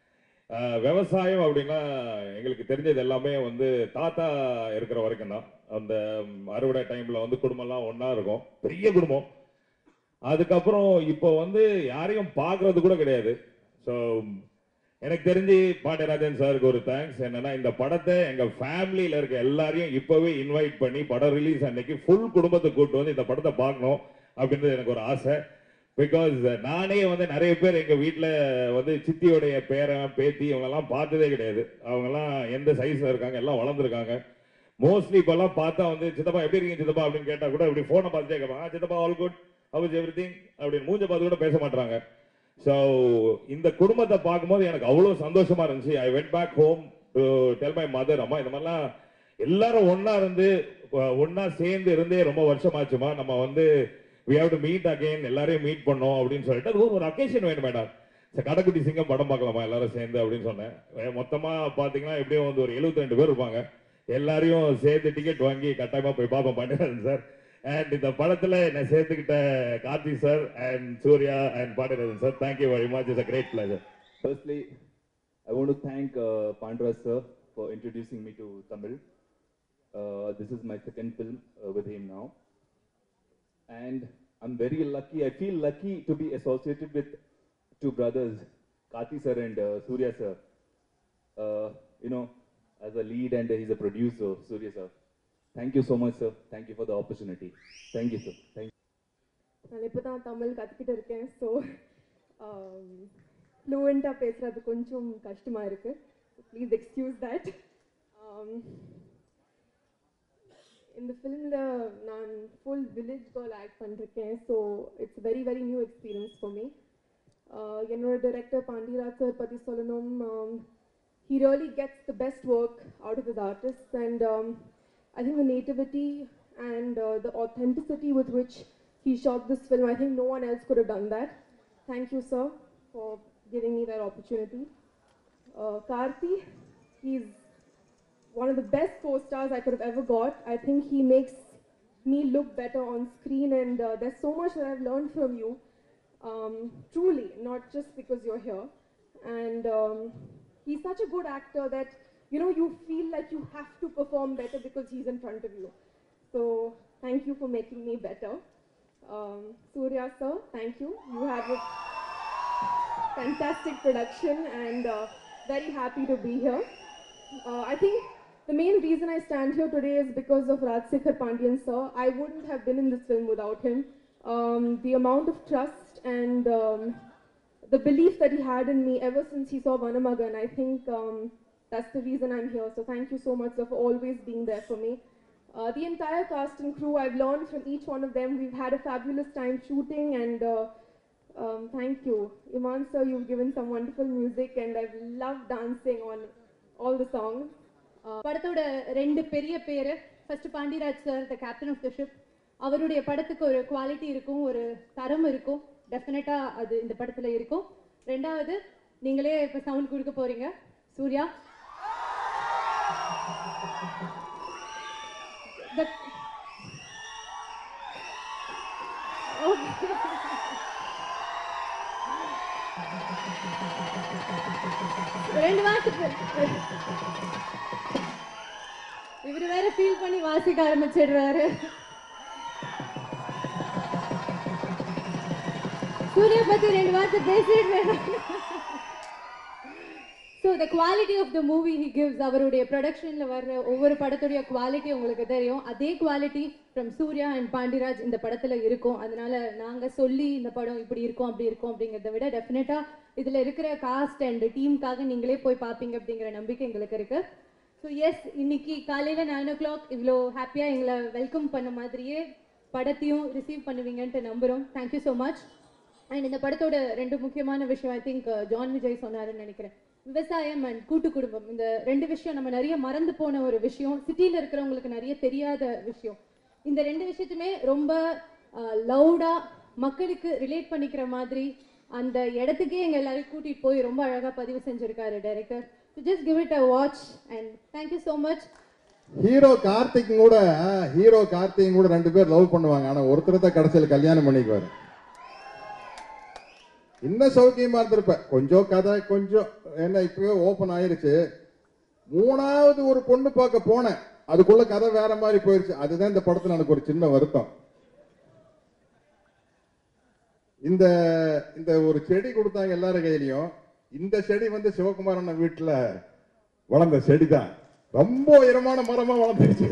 அஹ், விவசாயம் அப்படின்னா எங்களுக்கு தெரிஞ்சது எல்லாமே வந்து தாத்தா இருக்கிற வரைக்கும் தான் அந்த ம், அறுவடை டைம்ல வந்து குடும்பம்லாம் ஒண்ணா இருக்கும் பெரிய குடும்பம் அதுக்கப்புறம் இப்போ வந்து யாரையும் பார்க்கறது கூட கிடையாது ஸோ எனக்கு தெரிஞ்சு பாண்டியராஜன் சாருக்கு ஒரு தேங்க்ஸ் என்னன்னா இந்த படத்தை எங்க ஃபேமிலியில இருக்க எல்லாரையும் இப்பவே இன்வைட் பண்ணி படம் ரிலீஸ் அன்னைக்கு ஃபுல் குடும்பத்தை கூட்டு வந்து இந்த படத்தை பார்க்கணும் அப்படின்றது எனக்கு ஒரு ஆசை பிகாஸ் நானே வந்து நிறைய பேர் எங்க வீட்ல வந்து சித்தியோடைய பேரன் பேத்தி இவங்கெல்லாம் பார்த்ததே கிடையாது அவங்கெல்லாம் எந்த சைஸ்ல இருக்காங்க எல்லாம் வளர்ந்துருக்காங்க மோஸ்ட்லி இப்பெல்லாம் பார்த்தா வந்து சித்தப்பா எப்படி இருக்கீங்க சித்தப்பா அப்படின்னு கேட்டா கூட இப்படி போனை பார்த்துட்டே கேட்பாங்க "ஆ, சித்தப்பா all good house everything அப்படின்னு மூஞ்ச பார்த்து கூட பேச மாட்டாங்க ஸோ இந்த குடும்பத்தை பார்க்கும்போது எனக்கு அவ்வளோ சந்தோஷமா இருந்துச்சு I went back home to tell my mother அம்மா இந்த மாதிரிலாம் எல்லாரும் ஒண்ணா இருந்து ஒ- ஒண்ணா சேர்ந்து இருந்தே ரொம்ப வருஷமாச்சுமா நம்ம வந்து we have to meet again எல்லாரையும் மீட் பண்ணோம் அப்படின்னு சொல்லிட்டு அது ஒரு அக்கேஷன் வேணும் மேடம் சரி கடைக்குட்டி சிங்கம் படம் பார்க்கலாமா எல்லாரும் சேர்ந்து அப்படின்னு சொன்னேன் வே- மொத்தமா பாத்தீங்கன்னா எப்படியும் வந்து ஒரு 72 பேர் இருப்பாங்க எல்லாரையும் சேர்த்து டிக்கெட் வாங்கி கட்டாயமா போய் பார்ப்போம் பாண்டியராஜன் சார் அண்ட் இந்த படத்துல என்னை சேர்த்துக்கிட்ட Karthi sir and Suriya and Pandiyarajan sir thank you very much is a great pleasure Firstly, I want to thank uh, Pandra sir for introducing me to Tamil. Uh, this is my second film uh, with him now. And I'm very lucky, I feel lucky to be associated with two brothers, Kati sir and uh, Surya sir. Uh, you know, as a lead and he's a producer, Surya sir. Thank you so much, sir. Thank you for the opportunity. Thank you, sir. Thank you. நான் இப்போ தான் தமிழ் கற்றுக்கிட்டு இருக்கேன் ஸோ ஃப்ளூவெண்ட்டாக பேசுகிறது கொஞ்சம் கஷ்டமாக இருக்குது ப்ளீஸ் எக்ஸ்கியூஸ் தட் இந்த ஃபிலிமில் நான் ஃபுல் வில்லேஜ் கேர்ள் ஆக்ட் பண்ணிருக்கேன் so it's very very new experience for me என்னோட டைரக்டர் பாண்டியராஜ் சார் பற்றி சொல்லணும் he really gets the best work out of his artists and um, i think the nativity and uh, the authenticity with which he shot this film i think no one else could have done that thank you sir for giving me that opportunity uh, karthi he's one of the best co-stars i could have ever got i think he makes me look better on screen and uh, there's so much that i've learned from you um, truly not just because you're here and um, he's such a good actor that you know you feel like you have to perform better because he's in front of you so thank you for making me better um, surya sir thank you you have a fantastic production and uh, very happy to be here uh, i think the main reason i stand here today is because of rajsekhar pandian sir i wouldn't have been in this film without him um, the amount of trust and um, the belief that he had in me ever since he saw Vanamagan, I think um, that's the reason I'm here. So thank you so much sir, for always being there for me. Uh, the entire cast and crew, I've learned from each one of them. We've had a fabulous time shooting and uh, um, thank you. Iman sir, you've given some wonderful music and I've loved dancing on all the songs. படத்தோட ரெண்டு பெரிய பேரு first Pandiraj sir the captain of the ship அவருடைய படத்துக்கு ஒரு குவாலிட்டி இருக்கும் ஒரு தரம் இருக்கும் டெஃபினட்டா அது இந்த படத்துல இருக்கும் ரெண்டாவது நீங்களே இப்ப சவுண்ட் கொடுக்க போறீங்க சூர்யா The- Okay. ரெண்டு வாரத்துக்கு இவரு வேற ஃபீல் பண்ணி வாசிக்க ஆரம்பிச்சிடுறாரு சூர்யா பத்தி ரெண்டு வார்த்தை பேசிடுறேன் so the quality of the movie he gives அவருடைய ப்ரொடக்ஷன்ல வர்ற ஒவ்வொரு படத்துடைய குவாலிட்டி உங்களுக்கு தெரியும் அதே quality from Suriya and Pandiraj இந்த படத்துல இருக்கும் அதனால நாங்க சொல்லி இந்த படம் இப்படி இருக்கும் அப்படி இருக்கும் அப்படிங்கிறத விட டெஃபினட்டா இதுல இருக்கிற காஸ்ட் அண்ட் டீமுக்காக நீங்களே போய் பார்ப்பீங்க அப்படிங்கிற நம்பிக்கை எங்களுக்கு இருக்கு ஸோ எஸ் இன்னைக்கு காலையில நைன் ஓ கிளாக் இவ்வளோ ஹாப்பியா எங்களை வெல்கம் பண்ண மாதிரியே படத்தையும் ரிசீவ் பண்ணுவீங்கன்ட்டு நம்புறோம் தேங்க்யூ ஸோ மச் அண்ட் இந்த படத்தோட ரெண்டு முக்கியமான விஷயம் ஐ திங்க் ஜான் விஜய் சொன்னாருன்னு நினைக்கிறேன் விவசாயம் அண்ட் கூட்டு குடும்பம் இந்த ரெண்டு விஷயம் நம்ம நிறைய மறந்து போன ஒரு விஷயம் சிட்டியில் இருக்கிறவங்களுக்கு நிறைய தெரியாத விஷயம் இந்த ரெண்டு விஷயத்துமே ரொம்ப லவுடா மக்களுக்கு ரிலேட் பண்ணிக்கிற மாதிரி அந்த இடத்துக்கே எங்க எல்லாரையும் கூட்டிட்டு போய் ரொம்ப அழகா பதிவு செஞ்சிருக்காரு director so just give it a watch and thank you so much hero Karthik கூட ஹீரோ கார்த்திக் கூட ரெண்டு பேர் லவ் பண்ணுவாங்க ஆனா ஒருத்தர் தான் கடைசியில் கல்யாணம் பண்ணிக்குவாரு இன்னும் சௌக்கியமா இருந்திருப்ப கொஞ்சம் கதை கொஞ்சம் என்ன இப்பவே ஓபன் ஆயிருச்சு மூணாவது ஒரு பொண்ணு பார்க்க போனேன் அதுக்குள்ள கதை வேற மாதிரி போயிருச்சு அதுதான் இந்த படத்துல எனக்கு ஒரு சின்ன வருத்தம் இந்த இந்த ஒரு செடி கொடுத்தாங்க எல்லாரும் கையிலயும் இந்த செடி வந்து சிவகுமார் அண்ணன் வீட்டுல வளர்ந்த செடி தான் ரொம்ப உயரமான மரமா வளர்ந்துருச்சு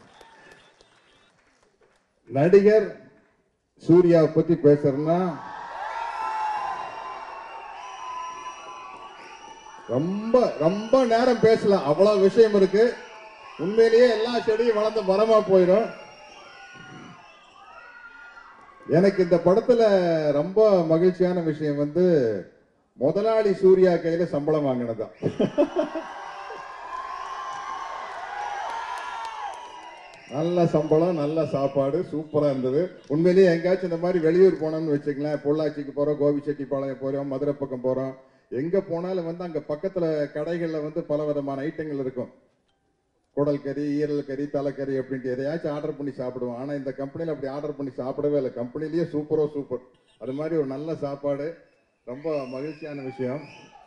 நடிகர் சூர்யாவை பத்தி பேசுறேன்னா ரொம்ப ரொம்ப நேரம் பேசலாம் அவ்வளவு விஷயம் இருக்கு உண்மையிலேயே எல்லா செடியும் வளர்ந்த மரமா போயிடும் எனக்கு இந்த படத்துல ரொம்ப மகிழ்ச்சியான விஷயம் வந்து முதலாளி சூர்யா கையில சம்பளம் வாங்கினதுதான் நல்ல சம்பளம் நல்ல சாப்பாடு சூப்பரா இருந்தது உண்மையிலேயே எங்கேயாச்சும் இந்த மாதிரி வெளியூர் போனோம்னு வச்சுங்களேன் பொள்ளாச்சிக்கு போறோம் கோபிச்செட்டிப்பாளையம் போறோம் மதுரை பக்கம் போறோம் எங்க போனாலும் வந்து அங்க பக்கத்துல கடைகள்ல வந்து பல விதமான ஐட்டங்கள் இருக்கும் குடல் கறி ஈரல் கறி தலைக்கறி அப்படின்ட்டு எதையாச்சும் ஆர்டர் பண்ணி சாப்பிடுவோம் ஆனா இந்த கம்பெனில அப்படி ஆர்டர் பண்ணி சாப்பிடவே இல்லை கம்பெனிலேயே சூப்பரோ சூப்பர் அது மாதிரி ஒரு நல்ல சாப்பாடு ரொம்ப மகிழ்ச்சியான விஷயம்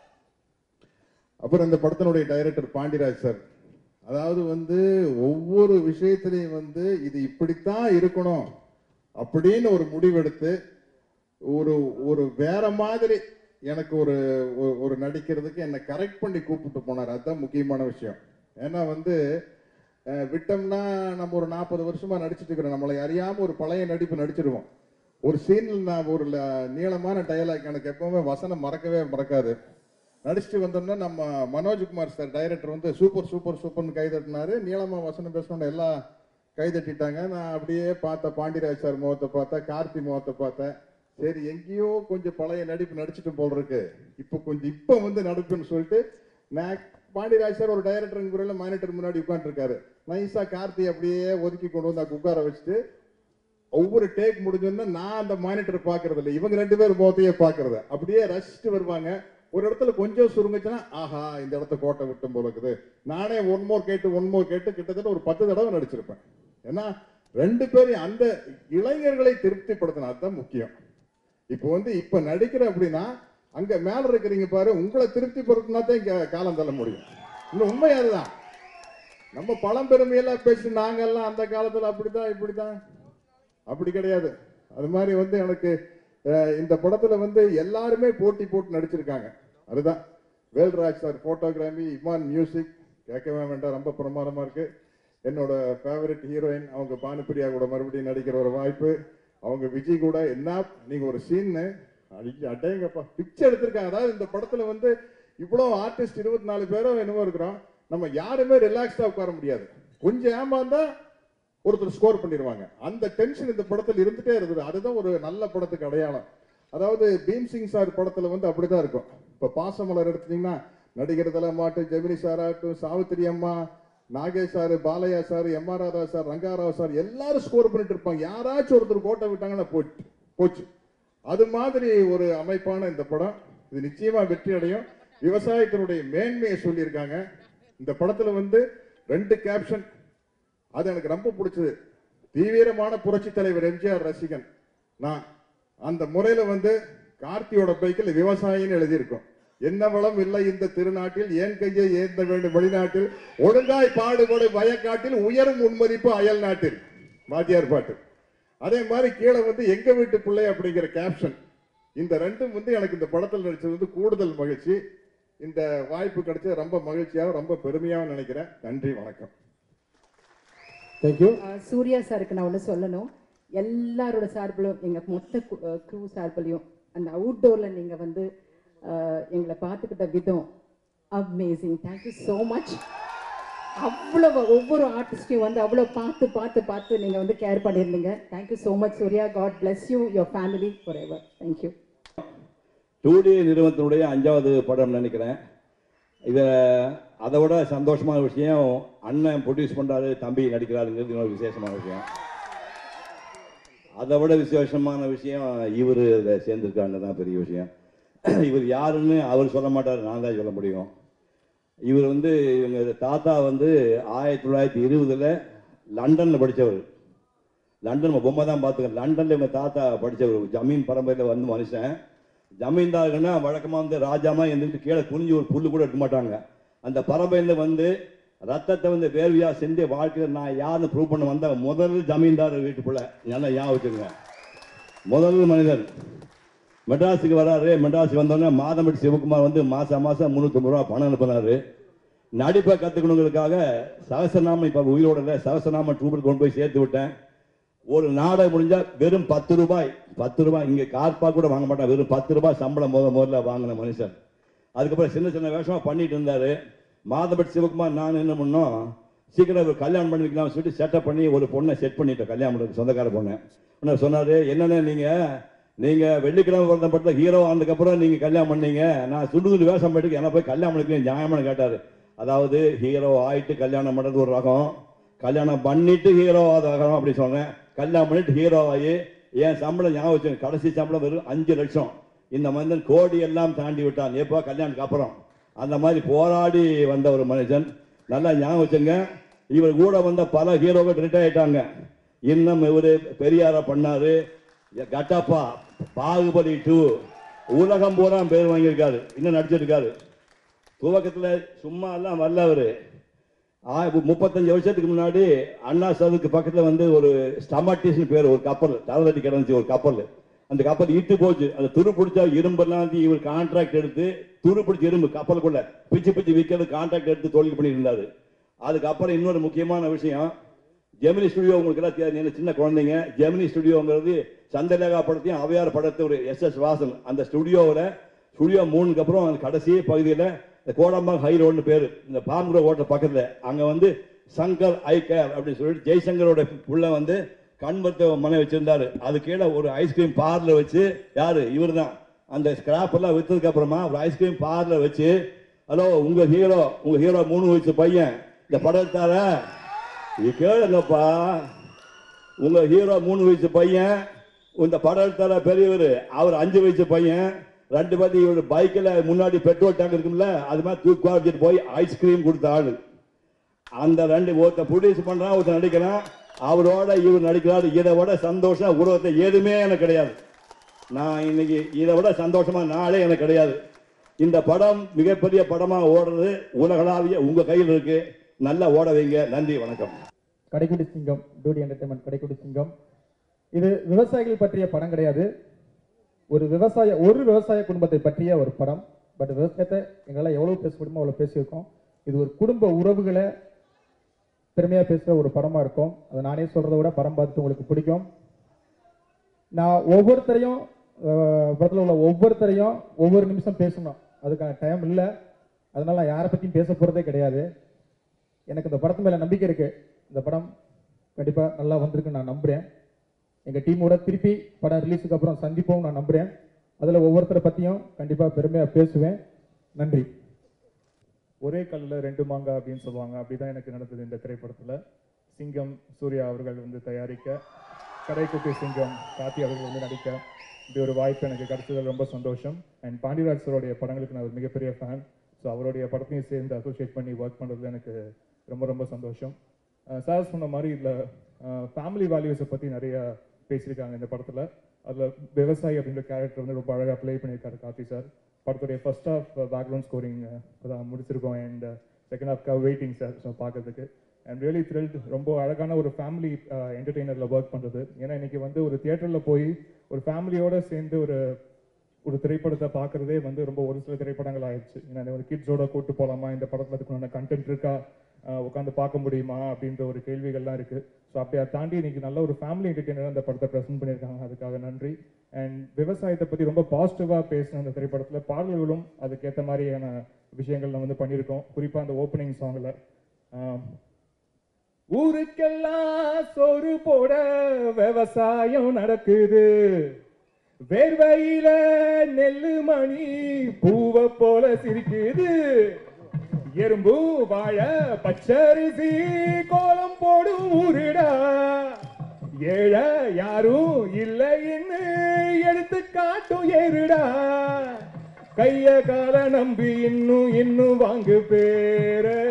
அப்புறம் இந்த படத்தினுடைய டைரக்டர் பாண்டிராஜ் சார் அதாவது வந்து ஒவ்வொரு விஷயத்திலையும் வந்து இது இப்படித்தான் இருக்கணும் அப்படின்னு ஒரு முடிவெடுத்து ஒரு ஒரு வேற மாதிரி எனக்கு ஒரு ஒரு- ஒரு நடிக்கிறதுக்கு என்னை கரெக்ட் பண்ணி கூப்பிட்டு போனார் அதுதான் முக்கியமான விஷயம் ஏன்னா வந்து அஹ், விட்டோம்னா நம்ம ஒரு நாற்பது வருஷமா நடிச்சிட்டு இருக்கிறோம் நம்மளை அறியாம ஒரு பழைய நடிப்பு நடிச்சிருவோம் ஒரு சீனில் நான் ஒரு ல- நீளமான டயலாக் எனக்கு எப்பவுமே வசனம் மறக்கவே மறக்காது நடிச்சுட்டு வந்தோம்னா நம்ம மனோஜ்குமார் சார் டைரக்டர் வந்து சூப்பர் சூப்பர் சூப்பர்னு கை தட்டினாரு நீளமா வசனம் பேசணும்னு எல்லாம் கை தட்டிட்டாங்க நான் அப்படியே பார்த்தேன் பாண்டியராஜ் சார் முகத்தை பார்த்தேன் கார்த்தி முகத்தை பார்த்தேன் சரி எங்கேயோ கொஞ்சம் பழைய நடிப்பு நடிச்சிட்டு போல் இருக்கு இப்போ கொஞ்சம் இப்போ வந்து நடிப்புன்னு சொல்லிட்டு நான் பாண்டியராஜ் சார் ஒரு டைரக்டர் மானிட்டர் முன்னாடி உட்காந்துருக்காரு நைஸா கார்த்தி அப்படியே ஒதுக்கி கொண்டு வந்து அங்க உட்கார வச்சுட்டு ஒவ்வொரு டேக் முடிஞ்சோன்னா நான் அந்த மானிட்டர் பாக்குறது இல்லை இவங்க ரெண்டு பேரும் முகத்தையே பாக்குறது அப்படியே ரசிச்சுட்டு வருவாங்க ஒரு இடத்துல கொஞ்சம் சுருங்குச்சுன்னா ஆஹா இந்த இடத்த கோட்டை விட்டும் போல இருக்குது நானே ஒன் மோர் கேட்டு ஒன் மோர் கேட்டு கிட்டத்தட்ட ஒரு பத்து தடவை நடிச்சிருப்பேன் ஏன்னா ரெண்டு பேரும் அந்த இளைஞர்களை திருப்திப்படுத்தினா அதுதான் முக்கியம் இப்போ வந்து இப்ப நடிக்கிற அப்படின்னா அங்க மேல இருக்கிறீங்க பாரு உங்களை திருப்திப்படுத்தினா தான் இங்க காலம் தள்ள முடியும் இன்னும் உண்மை அதுதான் நம்ம பழம்பெருமையெல்லாம் பேசி நாங்கெல்லாம் அந்த காலத்துல அப்படிதான் இப்படிதான் அப்படி கிடையாது அது மாதிரி வந்து எனக்கு அஹ், இந்த படத்துல வந்து எல்லாருமே போட்டி போட்டு நடிச்சிருக்காங்க அதுதான் Velraj sir photography Imman music கேட்கவே வேண்டாம் ரொம்ப பிரமாதமா இருக்கு என்னோட ஃபேவரட் ஹீரோயின் அவங்க பானுப்பிரியா கூட மறுபடியும் நடிக்கிற ஒரு வாய்ப்பு அவங்க விஜய் கூட என்ன நீங்க ஒரு சீன்னு அடேங்கப்பா பிக்சர் எடுத்திருக்காங்க அதாவது இந்த படத்துல வந்து இவ்வளவு ஆர்டிஸ்ட் இருபத்தி நாலு பேரும் என்னமோ இருக்கிறோம் நம்ம யாருமே ரிலாக்ஸ்டா உட்கார முடியாது கொஞ்சம் ஏமாந்தா ஒருத்தர் ஸ்கோர் பண்ணிடுவாங்க அந்த டென்ஷன் இந்த படத்தில் இருந்துட்டே இருக்குது அதுதான் ஒரு நல்ல படத்துக்கு அடையாளம் அதாவது பீம் சிங் சார் படத்துல வந்து அப்படிதான் இருக்கும் இப்ப பாசமலர் எடுத்தீங்கன்னா நடிகர் தலமாட்டு ஜெமினி சார் ஆகட்டும் சாவித்திரி அம்மா Nagesh sir Balaiah sir M R Radha sir Rangarao sir எல்லாரும் ஸ்கோர் பண்ணிட்டு இருப்பாங்க யாராச்சும் ஒருத்தர் கோட்டை விட்டாங்கன்னா போச்சு போச்சு அது மாதிரி ஒரு அமைப்பான இந்த படம் இது நிச்சயமா வெற்றி அடையும் விவசாயத்தினுடைய மேன்மையை சொல்லியிருக்காங்க இந்த படத்துல வந்து ரெண்டு கேப்ஷன் அது எனக்கு ரொம்ப பிடிச்சது தீவிரமான புரட்சி தலைவர் எம்ஜிஆர் ரசிகன் நான் அந்த முறையில வந்து கார்த்தியோட பைக்கில் விவசாயின்னு எழுதியிருக்கும் என்ன வளம் இல்லை இந்த திருநாட்டில் ஏன் கையை ஏந்த வேண்டும் வெளிநாட்டில் ஒழுங்காய் பாடுபடு வயக்காட்டில் உயரும் உன்மதிப்பு அயல் நாட்டில் வாத்தியார் பாட்டு அதே மாதிரி கீழே வந்து எங்க வீட்டு பிள்ளை அப்படிங்கிற கேப்ஷன் இந்த ரெண்டும் வந்து எனக்கு இந்த படத்தில் நடிச்சது வந்து கூடுதல் மகிழ்ச்சி இந்த வாய்ப்பு கிடைச்சது ரொம்ப மகிழ்ச்சியாக ரொம்ப பெருமையாகவும் நினைக்கிறேன் நன்றி வணக்கம் தேங்க்யூ அஹ் சூர்யா சாருக்கு நான் ஒன்று சொல்லணும் எல்லாரோட சார்பிலும் எங்கள் மொத்த க்ரூ சார்பிலையும் அந்த அவுட்டோரில் நீங்கள் வந்து அஹ், எங்களை பார்த்துக்கிட்ட விதம் அமேசிங் தேங்க்யூ ஸோ மச் அவ்வளவு ஒவ்வொரு ஆர்டிஸ்டையும் வந்து அவ்வளோ பார்த்து பார்த்து பார்த்து நீங்கள் வந்து கேர் பண்ணியிருந்தீங்க thank you so much Suriya God bless you your family for ever thank you two D நிறுவனத்தினுடைய அஞ்சாவது படம் நினைக்கிறேன் இதை அதை விட சந்தோஷமான விஷயம் அண்ணன் ப்ரொடியூஸ் பண்ணுறாரு தம்பி நடிக்கிறாருங்கிறது இன்னொரு விசேஷமான விஷயம் அதை விட விசேஷமான விஷயம் இவர் இதில் சேர்ந்துருக்காங்க தான் பெரிய விஷயம் இவர் யாருன்னு அவர் சொல்ல மாட்டார் நான் தான் சொல்ல முடியும் இவர் வந்து இவங்க தாத்தா வந்து ஆயிரத்தி தொள்ளாயிரத்தி இருபதுல லண்டனில் படித்தவர் லண்டன் நம்ம பொம்மை தான் பார்த்துக்கோங்க லண்டனில் இவங்க தாத்தா படித்தவர் ஜமீன் பரம்பரையில் வந்து மனுஷன் ஜமீன்தாருங்கன்னா வழக்கமாக வந்து ராஜாமா எந்திரிட்டு கீழே குனிஞ்சு ஒரு புல்லு கூட எடுக்க மாட்டாங்க அந்த பரம்பரையில வந்து ரத்தத்தை வந்து வேர்வையா செஞ்சு வாழ்க்கையில் நான் யாருன்னு ப்ரூவ் பண்ண வந்த முதல் ஜமீன்தார் வீட்டுக்குள்ள நல்லா ஞாபகம் வச்சுருங்க முதல் மனிதன் மெட்ராஸுக்கு வராரு மெட்ராஸுக்கு வந்தோடனே மாதம்பட்டி சிவகுமார் வந்து மாசம் மாசம் முந்நூற்றம்பது ரூபா பணம் அனுப்புனாரு நடிப்பை கற்றுக்கணுங்கிறதுக்காக சகசநாமம் இப்போ உயிரோட இல்லை சகசநாமம் ட்ரூபில் கொண்டு போய் சேர்த்து விட்டேன் ஒரு நாடகம் முடிஞ்சா வெறும் பத்து ரூபாய் பத்து ரூபாய் இங்கே கார்பா கூட வாங்க மாட்டான் வெறும் பத்து ரூபாய் சம்பளம் முத முதல்ல வாங்கின மனுஷன் அதுக்கப்புறம் சின்ன சின்ன வேஷமா பண்ணிட்டு இருந்தாரு மாதபட் சிவகுமார் நான் என்ன பண்ணோம் சீக்கிரம் ஒரு கல்யாணம் பண்ணி வைக்கலாம்னு சொல்லிட்டு செட்டப் பண்ணி ஒரு பொண்ணை செட் பண்ணிட்டேன் கல்யாணம் பண்ணுறது சொந்தக்கார பொண்ணு உடனே சொன்னாரு என்னென்ன நீங்க நீங்க வெள்ளிக்கிழமை பிறந்த படத்துல ஹீரோ ஆனதுக்கப்புறம் நீங்க கல்யாணம் பண்ணீங்க நான் சுடுகுண்டு வேஷம் பண்ணிட்டு என்ன போய் கல்யாணம் பண்ணிக்கிறேன் நியாயமான கேட்டாரு அதாவது ஹீரோ ஆயிட்டு கல்யாணம் பண்றது ஒரு ரகம் கல்யாணம் பண்ணிட்டு ஹீரோ ஆகும் அப்படி சொன்னேன் கல்யாணம் பண்ணிட்டு ஹீரோ ஆகி என் சம்பளம் ஞாபகம் வச்சு கடைசி சம்பளம் வெறும் அஞ்சு லட்சம் இந்த மனிதன் கோடி எல்லாம் தாண்டி விட்டான் எப்போ கல்யாணத்துக்கு அப்புறம் அந்த மாதிரி போராடி வந்த ஒரு மனுஷன் நல்லா ஞாபகம் வச்சுங்க இவர் கூட வந்த பல ஹீரோக்கள் ரிட்டையர் ஆயிட்டாங்க இன்னும் இவரு பெரியார பண்ணாரு கட்டப்பா பாகுபலி டூ உலகம் பூரா பேர் வாங்கியிருக்காரு இன்னும் நடிச்சிருக்காரு துவக்கத்துல சும்மா எல்லாம் வரல அவரு ஆ- இப்ப முப்பத்தஞ்சு வருஷத்துக்கு முன்னாடி அண்ணா சதுக்கு பக்கத்துல வந்து ஒரு ஸ்டமாட்டிஸ்னு பேர் ஒரு கப்பல் தரதட்டி கிடந்துச்சு ஒரு கப்பல் அந்த கப்பல் இட்டு போச்சு அந்த துரு பிடிச்சா இரும்பெல்லாம் இவர் கான்ட்ராக்ட் எடுத்து துரு பிடிச்ச இரும்பு கப்பலுக்குள்ள பிச்சு பிச்சு விற்கிறது கான்ட்ராக்ட் எடுத்து தொழில் பண்ணிட்டு இருந்தாரு அதுக்கப்புறம் இன்னொரு முக்கியமான விஷயம் ஜெமினி ஸ்டுடியோ உங்களுக்கு எல்லாம் தெரியாது நீங்க சின்ன குழந்தைங்க ஜெமினி ஸ்டுடியோங்கிறது சந்திரலேகா படத்தையும் அவையார் படத்தை ஒரு எஸ் எஸ் வாசன் அந்த ஸ்டுடியோவில் ஸ்டுடியோ மூணுக்கு அப்புறம் அந்த கடைசி பகுதியில் இந்த கோடம்பாங் ஹை ரோடுன்னு பேர் இந்த பாம்புர ஹோட்டல் பக்கத்தில் அங்கே வந்து சங்கர் ஐ கேர் அப்படின்னு சொல்லிட்டு ஜெய்சங்கரோட புள்ள வந்து கண் மருத்துவ மனை வச்சிருந்தாரு அது கீழே ஒரு ஐஸ்கிரீம் பார்லர் வச்சு யாரு இவர் தான் அந்த ஸ்கிராப் எல்லாம் வித்ததுக்கு அப்புறமா ஒரு ஐஸ்கிரீம் பார்லர் வச்சு ஹலோ உங்க ஹீரோ உங்க ஹீரோ மூணு வயசு பையன் இந்த படத்தார இது கேளுங்கப்பா உங்க ஹீரோ மூணு வயசு பையன் இந்த படம் எடுத்தார பெரியவர் அவர் அஞ்சு வயசு பையன் ரெண்டு பேர்த்து இவர் பைக்கில் முன்னாடி பெட்ரோல் டேங்க் இருக்கும்ல அது மாதிரி தூக்கி வச்சுட்டு போய் ஐஸ்கிரீம் கொடுத்த ஆளு அந்த ரெண்டு ஒருத்தன் ப்ரொடியூஸ் பண்றான் ஒருத்தன் நடிக்கிறான் அவரோட இவர் நடிக்கிறாரு இதை விட சந்தோஷம் உலகத்தை எதுவுமே எனக்கு கிடையாது நான் இன்னைக்கு இதை விட சந்தோஷமா நாளே எனக்கு கிடையாது இந்த படம் மிகப்பெரிய படமா ஓடுறது உலகளாவிய உங்க கையில் இருக்கு நல்லா ஓட வைங்க நன்றி வணக்கம் கடைக்குடி சிங்கம் டூடி என்டர்டைன்மெண்ட் கடைக்குடி சிங்கம் இது விவசாயிகள் பற்றிய படம் கிடையாது ஒரு விவசாய ஒரு விவசாய குடும்பத்தை பற்றிய ஒரு படம் பட் விவசாயத்தை எங்களால் எவ்வளோ பேச முடியுமோ அவ்வளோ பேசியிருக்கோம் இது ஒரு குடும்ப உறவுகளை பெருமையாக பேசுகிற ஒரு படமாக இருக்கும் அதை நானே சொல்கிறத விட படம் பார்த்துட்டு உங்களுக்கு பிடிக்கும் நான் ஒவ்வொருத்தரையும் அஹ், படத்தில் உள்ள ஒவ்வொருத்தரையும் ஒவ்வொரு நிமிஷம் பேசணும் அதுக்கான டைம் இல்லை அதனால நான் யாரை பற்றியும் பேச போகிறதே கிடையாது எனக்கு இந்த படத்து மேலே நம்பிக்கை இருக்கு இந்த படம் கண்டிப்பாக நல்லா வந்திருக்குன்னு நான் நம்புகிறேன் எங்கள் டீமோட திருப்பி படம் ரிலீஸுக்கு அப்புறம் சந்திப்போம் நான் நம்புகிறேன் அதில் ஒவ்வொருத்தரை பற்றியும் கண்டிப்பாக பெருமையாக பேசுவேன் நன்றி ஒரே கல்லில் ரெண்டு மாங்காய் அப்படின்னு சொல்லுவாங்க அப்படிதான் எனக்கு நடந்தது இந்த திரைப்படத்தில் சிங்கம் சூர்யா அவர்கள் வந்து தயாரிக்க கடைக்குட்டி சிங்கம் கார்த்தி அவர்கள் வந்து நடிக்க இப்படி ஒரு வாய்ப்பு எனக்கு கிடைச்சது ரொம்ப சந்தோஷம் அண்ட் பாண்டியராஜ் சரோடைய படங்களுக்கு நான் ஒரு மிகப்பெரிய ஃபேன் ஸோ அவருடைய படத்தையும் சேர்ந்து அசோசியேட் பண்ணி ஒர்க் பண்ணுறதுல எனக்கு ரொம்ப ரொம்ப சந்தோஷம் சார் சொன்ன மாதிரி இதில் ஃபேமிலி வேல்யூஸை பற்றி நிறைய பேசியிருக்காங்க இந்த படத்தில் அதில் விவசாயி அப்படின்ற கேரக்டர் வந்து ரொம்ப அழகாக ப்ளே பண்ணியிருக்காரு கார்த்தி சார் படத்துடைய ஃபர்ஸ்ட் ஹாஃப் பேக்ரவுண்ட் ஸ்கோரிங் தான் முடிச்சிருக்கோம் அண்ட் செகண்ட் ஹாஃப்க்காக வெயிட்டிங் சார் ஸோ பார்க்கறதுக்கு அண்ட் ரியலி த்ரில்ட் ரொம்ப அழகான ஒரு ஃபேமிலி என்டர்டெய்னரில் ஒர்க் பண்ணுறது ஏன்னா இன்னைக்கு வந்து ஒரு தியேட்டரில் போய் ஒரு ஃபேமிலியோட சேர்ந்து ஒரு ஒரு திரைப்படத்தை பார்க்குறதே வந்து ரொம்ப ஒரு சில திரைப்படங்கள் ஆயிடுச்சு ஏன்னா ஒரு கிட்ஸோட கூட்டு போகலாமா இந்த படத்தில் அதுக்குள்ள கண்டென்ட் இருக்கா உட்காந்து பார்க்க முடியுமா அப்படின்ற ஒரு கேள்விகள்லாம் இருக்குது ஸோ அப்படியே அதை தாண்டி இன்னைக்கு நல்ல ஒரு ஃபேமிலி என்டர்டெய்னர் அந்த படத்தை ப்ரெசென்ட் பண்ணியிருக்காங்க அதுக்காக நன்றி அண்ட் விவசாயத்தை பற்றி ரொம்ப பாசிட்டிவாக பேசின அந்த திரைப்படத்தில் பாடல்களும் அதுக்கேற்ற மாதிரியான விஷயங்கள் நம்ம வந்து பண்ணியிருக்கோம் குறிப்பாக அந்த ஓப்பனிங் சாங்கில் ஊருக்கெல்லாம் சோறு போட விவசாயம் நடக்குது வேர்வையில நெல்லு மணி பூவை போல சிரிக்குது எறும்பு வாழ பச்சரிசி கோலம் போடும் ஊருடா ஏழ யாரும் இல்லைன்னு எடுத்து காட்டும் ஏறுடா கைய கால நம்பி இன்னும் இன்னும் வாங்கு பேரு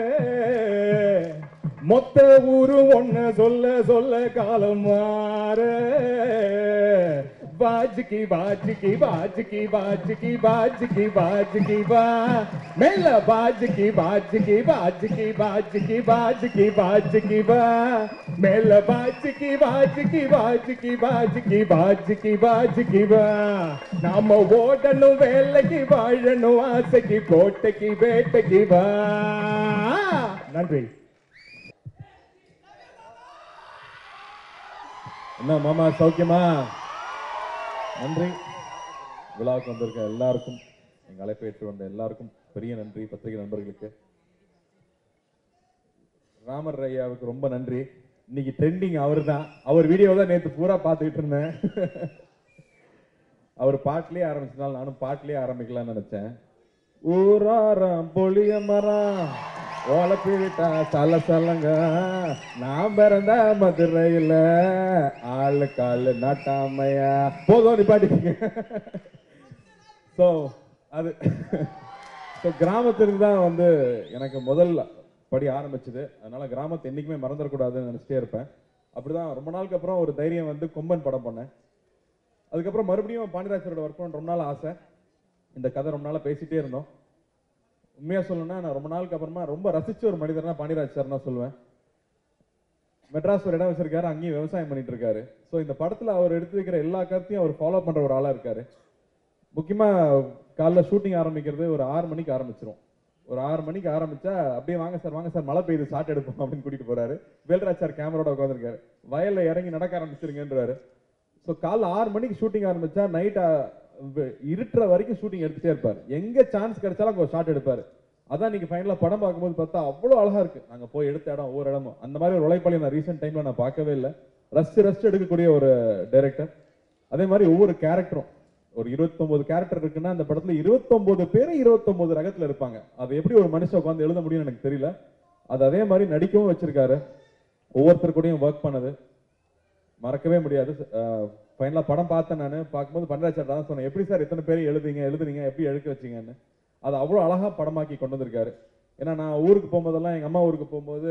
மொத்த ஊரு ஒன்ன சொல்ல சொல்ல காலம் மாற வாஜ்கி வாஜ்கி வாஜ்கி வாஜ்கி வாஜ்கி வாஜ்கி வா மேல வாஜ்கி வாஜ்கி வாஜ்கி வாஜ்கி வாஜ்கி வாஜ்கி வா மேல வாஜ்கி வாஜ்கி வாஜ்கி வாஜ்கி வாஜ்கி வாஜ்கி வா நாம ஓடணும் வேலைக்கு வாழணும் ஆசைக்கு கோட்டைக்கு வேட்டைக்கு வா நன்றி என்ன மாமா சௌக்கியமா நன்றி விழாவுக்கு வந்திருக்க எல்லாருக்கும் எங்க அழைப்பை ஏற்று வந்த எல்லாருக்கும் பெரிய நன்றி பத்திரிகை நண்பர்களுக்கு ராமர் ஐயாவுக்கு ரொம்ப நன்றி இன்னைக்கு ட்ரெண்டிங் அவர் தான் அவர் வீடியோ தான் நேற்று பூரா பார்த்துக்கிட்டு இருந்தேன் அவர் பாட்டிலே ஆரம்பிச்சனால நானும் பாட்டிலே ஆரம்பிக்கலாம்னு நினைச்சேன் ஊராரம் பொழிய மரம் ஓலப்பிட்டா சல சலங்க நான் பிறந்த மதுரையில ஆளு காலு நாட்டாமையா போதும் நிப்பாட்டிங்க ஸோ அது ஸோ கிராமத்திற்கு தான் வந்து எனக்கு முதல் படி ஆரம்பிச்சது அதனால கிராமத்தை என்னைக்குமே மறந்துடக்கூடாதுன்னு நினச்சிட்டே இருப்பேன் அப்படிதான் ரொம்ப நாளுக்கு அப்புறம் ஒரு தைரியம் வந்து கொம்பன் படம் பண்ணேன் அதுக்கப்புறம் மறுபடியும் பாண்டியராஜரோட ஒர்க் பண்ண ரொம்ப நாள் ஆசை இந்த கதை ரொம்ப நாளாக பேசிட்டே இருந்தோம் உண்மையாக சொல்லணும்னா நான் ரொம்ப நாளுக்கு அப்புறமா ரொம்ப ரசிச்ச ஒரு மனிதர்னா பாண்டியராஜ் சார் தான் சொல்லுவேன் மெட்ராஸ் ஒரு இடம் வச்சிருக்காரு அங்கேயும் விவசாயம் பண்ணிட்டு இருக்காரு ஸோ இந்த படத்தில் அவர் எடுத்து வைக்கிற எல்லா கருத்தையும் அவர் ஃபாலோ பண்ணுற ஒரு ஆளாக இருக்காரு முக்கியமாக காலைல ஷூட்டிங் ஆரம்பிக்கிறது ஒரு ஆறு மணிக்கு ஆரம்பிச்சிரும் ஒரு ஆறு மணிக்கு ஆரம்பிச்சா அப்படியே வாங்க சார் வாங்க சார் மழை பெய்யுது ஷாட் எடுப்போம் அப்படின்னு கூட்டிட்டு போறாரு வேல்ராஜ் சார் கேமரோட உட்காந்துருக்காரு வயல்ல இறங்கி நடக்க ஆரம்பிச்சிருங்கன்றாரு ஸோ காலைல ஆறு மணிக்கு ஷூட்டிங் ஆரம்பிச்சா நைட் இருட்டுற வரைக்கும் ஷூட்டிங் எடுத்துட்டே இருப்பார் எங்க சான்ஸ் கிடைச்சாலும் அங்கே ஷாட் எடுப்பாரு அதான் நீங்க ஃபைனலாக படம் பார்க்கும்போது பார்த்தா அவ்வளோ அழகா இருக்கு நாங்க போய் எடுத்த இடம் ஒவ்வொரு இடமும் அந்த மாதிரி ஒரு உழைப்பாளி நான் ரீசெண்ட் டைம்ல நான் பார்க்கவே இல்லை ரசிச்சு ரசிச்சு எடுக்கக்கூடிய ஒரு டைரக்டர் அதே மாதிரி ஒவ்வொரு கேரக்டரும் ஒரு இருபத்தொன்பது கேரக்டர் இருக்குன்னா அந்த படத்துல இருபத்தொன்பது பேர் இருபத்தொன்பது ரகத்துல இருப்பாங்க அது எப்படி ஒரு மனுஷன் உட்காந்து எழுத முடியும்னு எனக்கு தெரியல அது அதே மாதிரி நடிக்கவும் வச்சிருக்காரு ஒவ்வொருத்தர் கூடயும் ஒர்க் பண்ணது மறக்கவே முடியாது ஃபைனலாக படம் பார்த்தேன் நான் பார்க்கும்போது பண்டராஜர் தான் சொன்னேன் எப்படி சார் இத்தனை பேர் எழுதுங்க எழுதுனீங்க எப்படி எழுக்க வச்சீங்கன்னு அது அவ்வளோ அழகாக படமாக்கி கொண்டு வந்திருக்காரு ஏன்னா நான் ஊருக்கு போகும்போதெல்லாம் எங்கள் அம்மா ஊருக்கு போகும்போது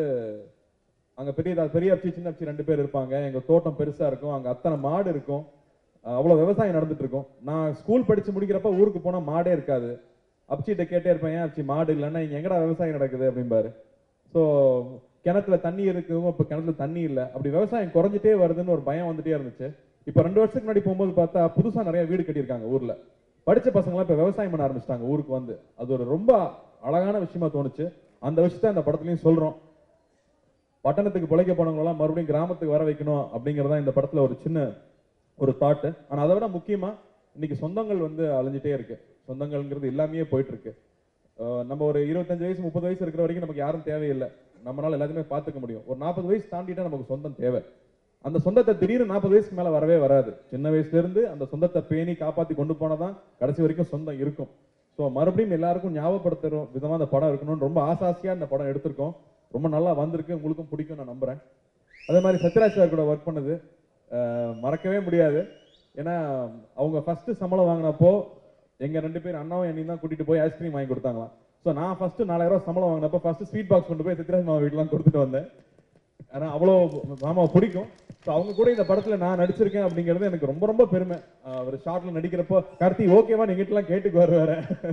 அங்கே பெரிய தா- பெரிய அப்சி சின்ன அப்சி ரெண்டு பேர் இருப்பாங்க எங்கள் தோட்டம் பெருசாக இருக்கும் அங்கே அத்தனை மாடு இருக்கும் அவ்வளோ விவசாயம் நடந்துட்டு இருக்கும் நான் ஸ்கூல் படித்து முடிக்கிறப்ப ஊருக்கு போனால் மாடே இருக்காது அப்சிட்ட கேட்டே இருப்பேன் ஏன் அப்சி மாடு இல்லைன்னா இங்கே எங்கடா விவசாயம் நடக்குது அப்படிம்பாரு ஸோ கிணத்துல தண்ணி இருக்கும் இப்போ கிணத்துல தண்ணி இல்லை அப்படி விவசாயம் குறைஞ்சிட்டே வருதுன்னு ஒரு பயம் வந்துட்டே இருந்துச்சு இப்போ ரெண்டு வருஷத்துக்கு முன்னாடி போகும்போது பார்த்தா புதுசாக நிறைய வீடு கட்டியிருக்காங்க ஊரில் படித்த பசங்களாம் இப்போ விவசாயம் பண்ண ஆரம்பிச்சிட்டாங்க ஊருக்கு வந்து அது ஒரு ரொம்ப அழகான விஷயமா தோணுச்சு அந்த விஷயத்த அந்த படத்துலையும் சொல்கிறோம் பட்டணத்துக்கு பிழைக்க போனவங்களெல்லாம் மறுபடியும் கிராமத்துக்கு வர வைக்கணும் அப்படிங்கிறதா இந்த படத்தில் ஒரு சின்ன ஒரு தாட்டு ஆனால் அதை விட முக்கியமாக இன்னைக்கு சொந்தங்கள் வந்து அழிஞ்சிட்டே இருக்கு சொந்தங்கள்ங்கிறது எல்லாமே போயிட்டு இருக்கு அஹ் நம்ம ஒரு இருபத்தஞ்சு வயசு முப்பது வயசு இருக்கிற வரைக்கும் நமக்கு யாரும் தேவையில்லை நம்மளால எல்லாத்தையுமே பார்த்துக்க முடியும் ஒரு நாற்பது வயசு தாண்டிட்டா நமக்கு சொந்தம் தேவை அந்த சொந்தத்தை திடீர்னு நாற்பது வயசுக்கு மேல வரவே வராது சின்ன வயசுல இருந்து அந்த சொந்தத்தை பேணி காப்பாத்தி கொண்டு போனதான் கடைசி வரைக்கும் சொந்தம் இருக்கும் ஸோ மறுபடியும் எல்லாருக்கும் ஞாபகப்படுத்துற விதமா அந்த படம் இருக்கணும்னு ரொம்ப ஆசாசியா இந்த படம் எடுத்திருக்கோம் ரொம்ப நல்லா வந்திருக்கு உங்களுக்கும் பிடிக்கும் நான் நம்புறேன் அதே மாதிரி சத்யராஜ் சார் கூட ஒர்க் பண்ணது அஹ், மறக்கவே முடியாது ஏன்னா அவங்க ஃபர்ஸ்ட் சம்பளம் வாங்கினப்போ எங்க ரெண்டு பேர் அண்ணாவும் என்னையும் தான் கூட்டிட்டு போய் ஐஸ்கிரீம் வாங்கி கொடுத்தாங்களாம் ஸோ நான் ஃபர்ஸ்ட் நாலாயிரம் ரூபாய் சம்பளம் வாங்கினப்போ ஃபர்ஸ்ட் ஸ்வீட் பாக்ஸ் கொண்டு போய் சித்ராஜ் மாமா வீட்டுலாம் கொடுத்துட்டு வந்தேன் ஆனா அவ்வளோ மாமாவை பிடிக்கும் ஸோ அவங்க கூட இந்த படத்துல நான் நடிச்சிருக்கேன் அப்படிங்கிறது எனக்கு ரொம்ப ரொம்ப பெருமை அஹ் அவர் ஷார்ட்ல நடிக்கிறப்போ கார்த்தி ஓகேவா நீங்கிட்டலாம் கேட்டுக்கு வருவாரு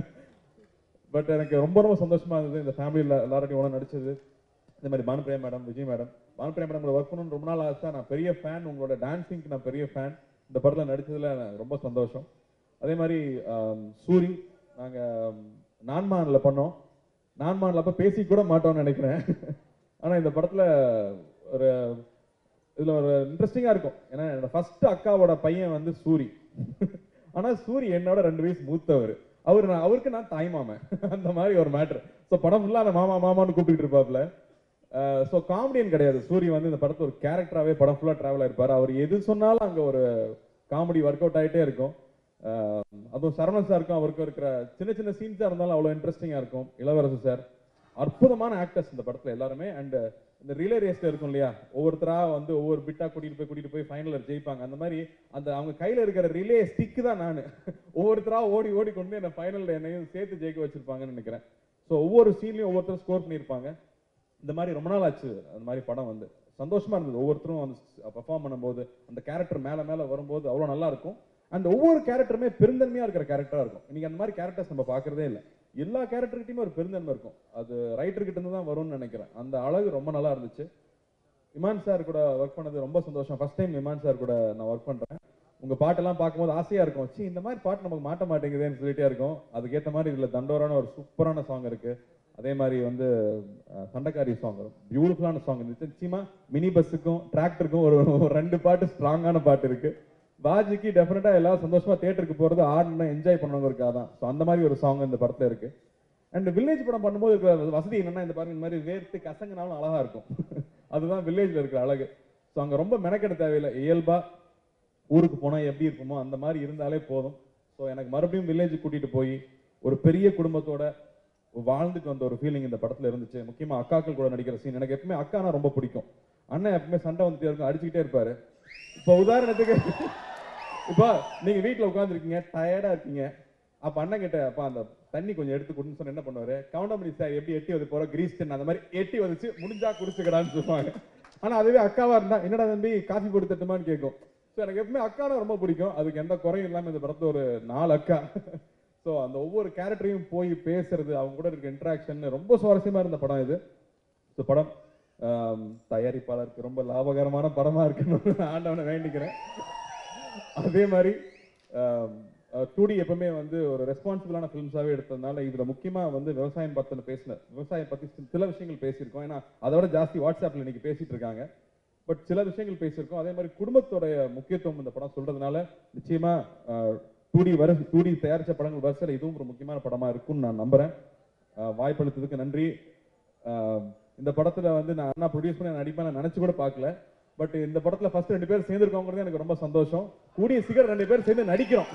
பட் எனக்கு ரொம்ப ரொம்ப சந்தோஷமா இருந்தது இந்த ஃபேமிலியில் எல்லாரோடையும் ஒன்று நடிச்சது இந்த மாதிரி Bhanupriya madam Vijay madam Bhanupriya madam work பண்ணணும்னு ரொம்ப நாள் ஆசை நான் பெரிய ஃபேன் உங்களோட டான்ஸிங்க்கு நான் பெரிய ஃபேன் இந்த படத்தில் நடிச்சதுல எனக்கு ரொம்ப சந்தோஷம் அதே மாதிரி ஆம், சூரி நாங்கள் நான்மானில் பண்ணோம் நான்மானில் அப்போ பேசி கூட மாட்டோம்னு நினைக்கிறேன் ஆனால் இந்த படத்தில் ஒரு இதில் ஒரு இன்ட்ரெஸ்டிங்காக இருக்கும் ஏன்னா என்னோட ஃபர்ஸ்ட் அக்காவோட பையன் வந்து சூரி ஆனால் சூரி என்னோட ரெண்டு வயசு மூத்தவர் அவர் நான் அவருக்கு நான் தாய் மாமன் அந்த மாதிரி ஒரு மேட்ரு ஸோ படம் ஃபுல்லாக அந்த மாமா மாமான்னு கூப்பிட்டு இருப்பாப்ல ஸோ காமெடியன் கிடையாது சூரி வந்து இந்த படத்துல ஒரு கேரக்டராகவே படம் ஃபுல்லாக ட்ராவல் ஆயிருப்பார் அவர் எது சொன்னாலும் அங்கே ஒரு காமெடி ஒர்க் அவுட் ஆகிட்டே இருக்கும் அஹ் அதுவும் சரவணன் சாருக்கும் அவருக்கும் இருக்கிற சின்ன சின்ன சீன்ஸாக இருந்தாலும் அவ்வளோ இன்ட்ரெஸ்டிங்காக இருக்கும் இளவரசு சார் அற்புதமான ஆக்டர்ஸ் இந்த படத்தில் எல்லாருமே அண்ட் இந்த ரிலே ரேஸ்ல இருக்கும் இல்லையா ஒவ்வொருத்தரா வந்து ஒவ்வொரு பிட்டா கூட்டிட்டு போய் கூட்டிட்டு போய் ஃபைனலில் ஜெயிப்பாங்க அந்த மாதிரி அந்த அவங்க கையில இருக்கிற ரிலே ஸ்டிக் தான் நான் ஒவ்வொருத்தரா ஓடி ஓடி கொண்டு போய் என்ன ஃபைனலில் என்னையும் சேர்த்து ஜெயிக்க வச்சிருப்பாங்கன்னு நினைக்கிறேன் ஸோ ஒவ்வொரு சீன்லையும் ஒவ்வொருத்தரும் ஸ்கோர் பண்ணியிருப்பாங்க இந்த மாதிரி ரொம்ப நாள் ஆச்சு அந்த மாதிரி படம் வந்து சந்தோஷமா இருந்தது ஒவ்வொருத்தரும் வந்து பெர்ஃபார்ம் பண்ணும்போது அந்த கேரக்டர் மேல மேல வரும்போது அவ்வளோ நல்லா இருக்கும் அண்ட் ஒவ்வொரு கேரக்டருமே பெருந்தன்மையாக இருக்கிற கேரக்டராக இருக்கும் இன்னைக்கு அந்த மாதிரி கேரக்டர்ஸ் நம்ம பார்க்கறதே இல்லை எல்லா கேரக்டர்கிட்டையுமே ஒரு பெருந்தன்மை இருக்கும் அது ரைட்டர்கிட்ட இருந்து தான் வரும்னு நினைக்கிறேன் அந்த அழகு ரொம்ப நல்லா இருந்துச்சு இமான் சார் கூட ஒர்க் பண்ணது ரொம்ப சந்தோஷம் ஃபர்ஸ்ட் டைம் இமான் சார் கூட நான் ஒர்க் பண்றேன் உங்க பாட்டெல்லாம் பார்க்கும்போது ஆசையா இருக்கும் சி இந்த மாதிரி பாட்டு நமக்கு மாட்ட மாட்டேங்குதுன்னு சொல்லிட்டே இருக்கும் அதுக்கேற்ற மாதிரி இதுல தண்டோரான ஒரு சூப்பரான சாங் இருக்கு அதே மாதிரி வந்து அஹ், சண்டைக்காரி சாங் பியூட்டிஃபுல்லான சாங் இருந்துச்சு நிச்சயமா மினி பஸ்ஸுக்கும் டிராக்டருக்கும் ஒரு ஒரு ரெண்டு பாட்டு ஸ்ட்ராங்கான பாட்டு இருக்கு பாஜிக்கு டெஃபினட்டா எல்லாரும் சந்தோஷமா தியேட்டருக்கு போறது ஆடணும் என்ஜாய் பண்ணவங்களுக்காக தான் ஸோ அந்த மாதிரி ஒரு சாங் இந்த படத்துல இருக்கு அண்ட் வில்லேஜ் படம் பண்ணும்போது இருக்கிற வசதி என்னன்னா இந்த பாருங்க இந்த மாதிரி வேர்த்து கசங்கினாலும் அழகா இருக்கும் அதுதான் வில்லேஜ்ல இருக்கிற அழகு ஸோ அங்க ரொம்ப மெனக்கெட தேவையில்லை இயல்பா ஊருக்கு போனா எப்படி இருக்குமோ அந்த மாதிரி இருந்தாலே போதும் ஸோ எனக்கு மறுபடியும் வில்லேஜ் கூட்டிட்டு போய் ஒரு பெரிய குடும்பத்தோட வாழ்ந்துட்டு வந்த ஒரு ஃபீலிங் இந்த படத்துல இருந்துச்சு முக்கியமா அக்காக்கள் கூட நடிக்கிற சீன் எனக்கு எப்பவுமே அக்கானா ரொம்ப பிடிக்கும் அண்ணன் எப்பவுமே சண்டை வந்துட்டே இருக்கும் அடிச்சுக்கிட்டே இருப்பாரு இப்போ உதாரணத்துக்கு இப்போ நீங்க வீட்ல உட்காந்துருக்கீங்க டயர்டா இருக்கீங்க அப்ப அண்ணன் கிட்ட அப்ப அந்த தண்ணி கொஞ்சம் எடுத்து கொடுன்னு சொன்னா என்ன பண்ணுவாரு கவுண்டமணி சார் எப்படி எட்டி வந்து போற கிரீஸ் தண்ணி அந்த மாதிரி எட்டி வந்துச்சு முடிஞ்சா குடிச்சுக்கடான்னு சொல்லுவாங்க ஆனா அதுவே அக்காவா இருந்தா என்னடா தம்பி காஃபி போட்டு தட்டுமான்னு கேட்கும் ஸோ எனக்கு எப்பவுமே அக்கானா ரொம்ப பிடிக்கும் அதுக்கு எந்த குறையும் இல்லாம இந்த படத்துல ஒரு நாலு அக்கா ஸோ அந்த ஒவ்வொரு கேரக்டரையும் போய் பேசுறது அவங்க கூட இருக்க இன்ட்ராக்ஷன் ரொம்ப சுவாரஸ்யமா இருந்த படம் இது ஸோ படம் ஆம், தயாரிப்பாளருக்கு ரொம்ப லாபகரமான படமா இருக்கணும்னு ஆண்டவனை வேண்டிக்கிறேன் அதே மாதிரி டூ டி எப்பவுமே வந்து ஒரு ரெஸ்பான்சிபிளான ஃபிலிம்ஸாவே எடுத்ததுனால இதுல முக்கியமா வந்து விவசாயம் பத்தின பேசின விவசாயம் பத்தி சி- சில விஷயங்கள் பேசியிருக்கோம் ஏன்னா அதோட ஜாஸ்தி வாட்ஸ்அப்ல இன்னைக்கு பேசிட்டு இருக்காங்க பட் சில விஷயங்கள் பேசியிருக்கோம் அதே மாதிரி குடும்பத்தோடைய முக்கியத்துவம் இந்த படம் சொல்றதுனால நிச்சயமா டூ டி வர டூ டி தயாரிச்ச படங்கள் வரிசையில் இதுவும் ஒரு முக்கியமான படமா இருக்கும்னு நான் நம்புறேன் அஹ், வாய்ப்பளித்ததுக்கு நன்றி அஹ், இந்த படத்துல வந்து நான் அண்ணா ப்ரொடியூஸ் பண்ணி நடிப்பேன் நான் நினைச்சு கூட பார்க்கல பட் இந்த படத்துல ஃபர்ஸ்ட் ரெண்டு பேர் சேர்ந்துருக்கோங்கிறது எனக்கு ரொம்ப சந்தோஷம் கூடிய சீக்கிரம் ரெண்டு பேர் சேர்ந்து நடிக்கிறோம்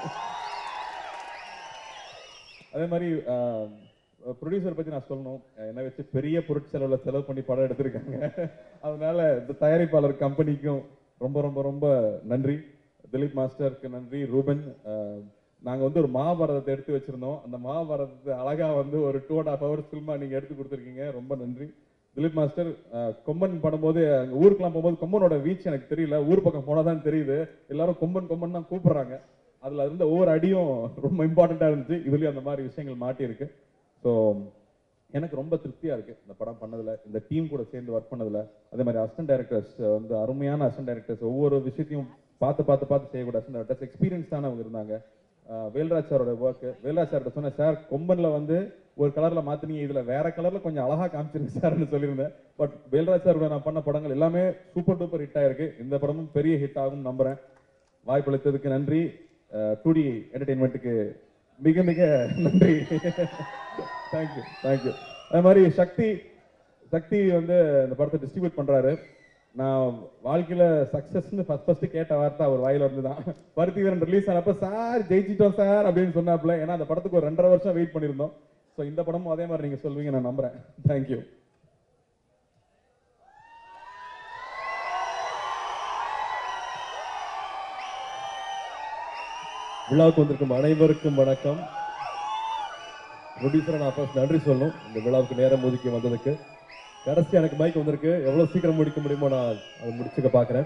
அதே மாதிரி ப்ரொடியூசர் பத்தி நான் சொல்லணும் அஹ் என்னை வச்சு பெரிய பொருட்செலவுல செலவு பண்ணி படம் எடுத்திருக்காங்க அதனால இந்த தயாரிப்பாளர் கம்பெனிக்கும் ரொம்ப ரொம்ப ரொம்ப நன்றி திலீப் மாஸ்டருக்கு நன்றி ரூபன் அஹ், நாங்க வந்து ஒரு மகாபாரதத்தை எடுத்து வச்சிருந்தோம் அந்த மகாபாரதத்தை அழகா வந்து ஒரு டூ அண்ட் ஹாஃப் ஹவர்ஸ் ஃபில்மா நீங்க எடுத்து கொடுத்துருக்கீங்க ரொம்ப நன்றி திலீப் மாஸ்டர் அஹ், கொம்பன் படும்போது அங்க ஊருக்குலாம் போகும்போது கொம்பனோட வீச்சு எனக்கு தெரியல ஊர் பக்கம் போனாதான் தெரியுது எல்லாரும் கொம்பன் கொம்பன் தான் கூப்பிடுறாங்க அதுல இருந்த ஒவ்வொரு அடியும் ரொம்ப இம்பார்ட்டண்டா இருந்துச்சு இதுலயும் அந்த மாதிரி விஷயங்கள் மாட்டியிருக்கு ஸோ எனக்கு ரொம்ப திருப்தியா இருக்கு இந்த படம் பண்ணதுல இந்த டீம் கூட சேர்ந்து ஒர்க் பண்ணதுல அதே மாதிரி அசிஸ்டன்ட் டைரக்டர்ஸ் வந்து அருமையான அசிஸ்டன்ட் டைரக்டர்ஸ் ஒவ்வொரு விஷயத்தையும் பார்த்து பார்த்து பார்த்து செய்யக்கூடிய அசிஸ்டன்ட் டைரக்டர்ஸ் எக்ஸ்பீரியன்ஸ் அவங்க இருந்தாங்க அஹ் வேல்ராஜ் சாரோட ஒர்க் வேல்ராஜ் சார்கிட்ட சொன்னேன் சார் கொம்பன்ல வந்து ஒரு கலர்ல மாத்தினீங்க இதுல வேற கலர்ல கொஞ்சம் அழகா காமிச்சிருங்க சார்னு சொல்லியிருந்தேன் பட் வேல்ராஜ் சாரோட நான் பண்ண படங்கள் எல்லாமே சூப்பர் டூப்பர் ஹிட் ஆயிருக்கு இந்த படமும் பெரிய ஹிட் ஆகும் நம்புறேன் வாய்ப்பளித்ததுக்கு நன்றி டூ டி என்டர்டெயின்மெண்ட்டுக்கு மிக மிக நன்றி தேங்க்யூ தேங்க்யூ அதே மாதிரி சக்தி சக்தி வந்து இந்த படத்தை டிஸ்ட்ரிபியூட் பண்றாரு நான் வாழ்க்கையில சக்சஸ்னு ஃபர்ஸ்ட் ஃபர்ஸ்ட் கேட்ட வார்த்தை அவர் வாயில இருந்து தான் பருத்தி வீரன் ரிலீஸ் ஆனப்ப சார் ஜெயிச்சிட்டோம் சார் அப்படின்னு சொன்னாப்புல ஏன்னா அந்த படத்துக்கு ஒரு ரெண்டரை வருஷம் வெயிட் பண்ணியிருந்தோம் ஸோ இந்த படமும் அதே மாதிரி நீங்க சொல்வீங்க நான் நம்புறேன் தேங்க்யூ விழாவுக்கு வந்திருக்கும் அனைவருக்கும் வணக்கம் ப்ரொடியூசரை நான் ஃபர்ஸ்ட் நன்றி சொல்லணும் இந்த விழாவுக்கு நேரம் ஒதுக்கி வந்ததுக்கு கடைசி எனக்கு மைக் வந்திருக்கு எவ்வளோ சீக்கிரம் முடிக்க முடியுமோ நான் அதை முடிச்சுக்க பார்க்குறேன்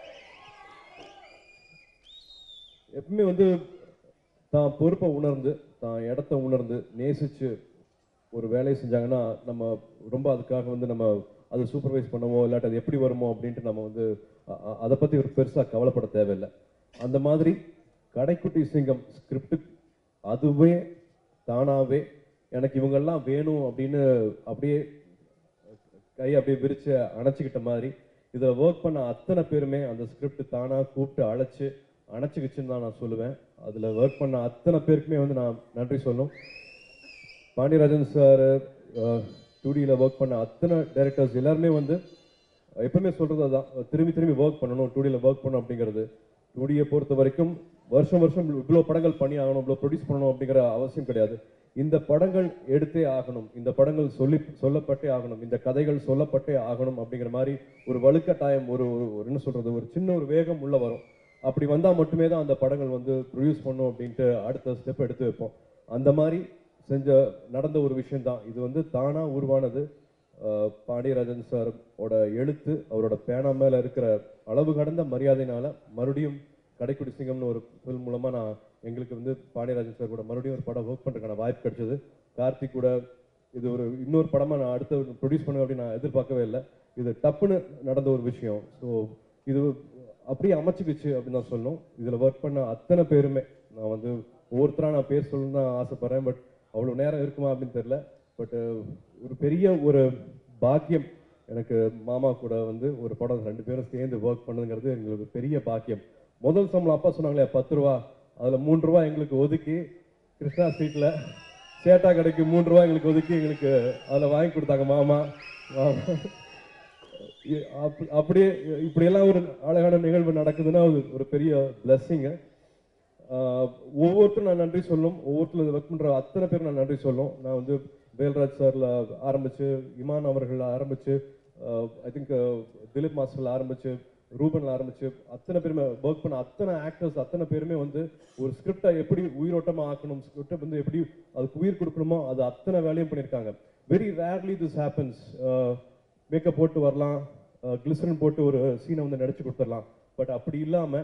எப்பவுமே வந்து தான் பொறுப்பை உணர்ந்து தான் இடத்த உணர்ந்து நேசிச்சு ஒரு வேலையை செஞ்சாங்கன்னா நம்ம ரொம்ப அதுக்காக வந்து நம்ம அதை சூப்பர்வைஸ் பண்ணவோ இல்லாட்டி அது எப்படி வருமோ அப்படின்ட்டு நம்ம வந்து அ- அ- அதை பற்றி ஒரு பெருசாக கவலைப்பட தேவையில்லை அந்த மாதிரி கடைக்குட்டி சிங்கம் ஸ்கிரிப்ட் அதுவே தானாவே எனக்கு இவங்கெல்லாம் வேணும் அப்படின்னு அப்படியே கை அப்படியே விரிச்சு அணைச்சிக்கிட்ட மாதிரி இதில் ஒர்க் பண்ண அத்தனை பேருமே அந்த ஸ்கிரிப்ட் தானாக கூப்பிட்டு அழைச்சு அணைச்சிக்கிச்சுன்னு தான் நான் சொல்லுவேன் அதில் ஒர்க் பண்ண அத்தனை பேருக்குமே வந்து நான் நன்றி சொல்லணும் பாண்டியராஜன் சார் டூடியில் ஒர்க் பண்ண அத்தனை டைரக்டர்ஸ் எல்லாருமே வந்து எப்பவுமே சொல்றது அதான் திரும்பி திரும்பி ஒர்க் பண்ணணும் டூடியில் ஒர்க் பண்ணணும் அப்படிங்கிறது டூடியை பொறுத்த வரைக்கும் வருஷம் வருஷம் இவ்வளோ படங்கள் பண்ணி ஆகணும் இவ்வளோ ப்ரொடியூஸ் பண்ணணும் அப்படிங்கிற அவசியம் கிடையாது இந்த படங்கள் எடுத்தே ஆகணும் இந்த படங்கள் சொல்லி சொல்லப்பட்டே ஆகணும் இந்த கதைகள் சொல்லப்பட்டே ஆகணும் அப்படிங்கிற மாதிரி ஒரு வலுக்கட்டாயம் ஒரு ஒரு ஒரு என்ன சொல்றது ஒரு சின்ன ஒரு வேகம் உள்ள வரும் அப்படி வந்தால் மட்டுமே தான் அந்த படங்கள் வந்து ப்ரொடியூஸ் பண்ணும் அப்படின்ட்டு அடுத்த ஸ்டெப் எடுத்து வைப்போம் அந்த மாதிரி செஞ்ச நடந்த ஒரு விஷயம்தான் இது வந்து தானா உருவானது அஹ், பாண்டியராஜன் சார் ஓட எழுத்து அவரோட பேனா மேல இருக்கிற அளவு கடந்த மரியாதைனால மறுபடியும் கடைக்குடி சிங்கம்னு ஒரு ஃபில்ம் மூலமாக நான் எங்களுக்கு வந்து பாண்டியராஜன் சார் கூட மறுபடியும் ஒரு படம் ஒர்க் பண்ணுறதுக்கான வாய்ப்பு கிடைச்சது கார்த்திக் கூட இது ஒரு இன்னொரு படமாக நான் அடுத்து ப்ரொடியூஸ் பண்ணுவேன் அப்படின்னு நான் எதிர்பார்க்கவே இல்லை இது டப்புன்னு நடந்த ஒரு விஷயம் ஸோ இது அப்படியே அமைச்சுக்கிச்சு அப்படின்னு நான் சொல்லணும் இதில் ஒர்க் பண்ண அத்தனை பேருமே நான் வந்து ஒவ்வொருத்தராக நான் பேர் சொல்லணும்னு தான் ஆசைப்பட்றேன் பட் அவ்வளோ நேரம் இருக்குமா அப்படின்னு தெரியல பட் ஒரு பெரிய ஒரு பாக்கியம் எனக்கு மாமா கூட வந்து ஒரு படம் ரெண்டு பேரும் சேர்ந்து ஒர்க் பண்ணுங்கிறது எங்களுக்கு பெரிய பாக்கியம் முதல் சம்பளம் அப்பா சொன்னாங்களே பத்து ரூபா அதில் மூன்று ரூபா எங்களுக்கு ஒதுக்கி கிருஷ்ணா ஸ்ட்ரீட்டில் சேட்டா கடைக்கு மூன்று ரூபா எங்களுக்கு ஒதுக்கி எங்களுக்கு அதில் வாங்கி கொடுத்தாங்க மாமா மாமா இ- அப்ப- அப்படியே இப்படியெல்லாம் ஒரு அழகான நிகழ்வு நடக்குதுன்னா அது ஒரு பெரிய பிளஸ்ஸிங்கு ஒவ்வொருத்தரும் நான் நன்றி சொல்லணும் ஒவ்வொருத்தரும் ஒர்க் பண்ணுற அத்தனை பேரும் நான் நன்றி சொல்லணும் நான் வந்து வேல்ராஜ் சார்ல ஆரம்பிச்சு இமான் அவர்கள் ஆரம்பிச்சு ஐ திங்க் திலீப் மாஸ்டர்ல ஆரம்பிச்சு ரூபன்ல ஆரம்பிச்சு அத்தனை பேருமே ஒர்க் பண்ண அத்தனை ஆக்டர்ஸ் அத்தனை பேருமே வந்து ஒரு ஸ்கிரிப்டை எப்படி உயிரோட்டமா ஆக்கணும் ஸ்கிரிப்டை வந்து எப்படி அதுக்கு உயிர் கொடுக்கணுமோ அது அத்தனை வேலையும் பண்ணியிருக்காங்க very rarely this happens makeup போட்டு வரலாம் கிளிசரின் போட்டு ஒரு சீனை வந்து நடிச்சு கொடுத்துடலாம் பட் அப்படி இல்லாம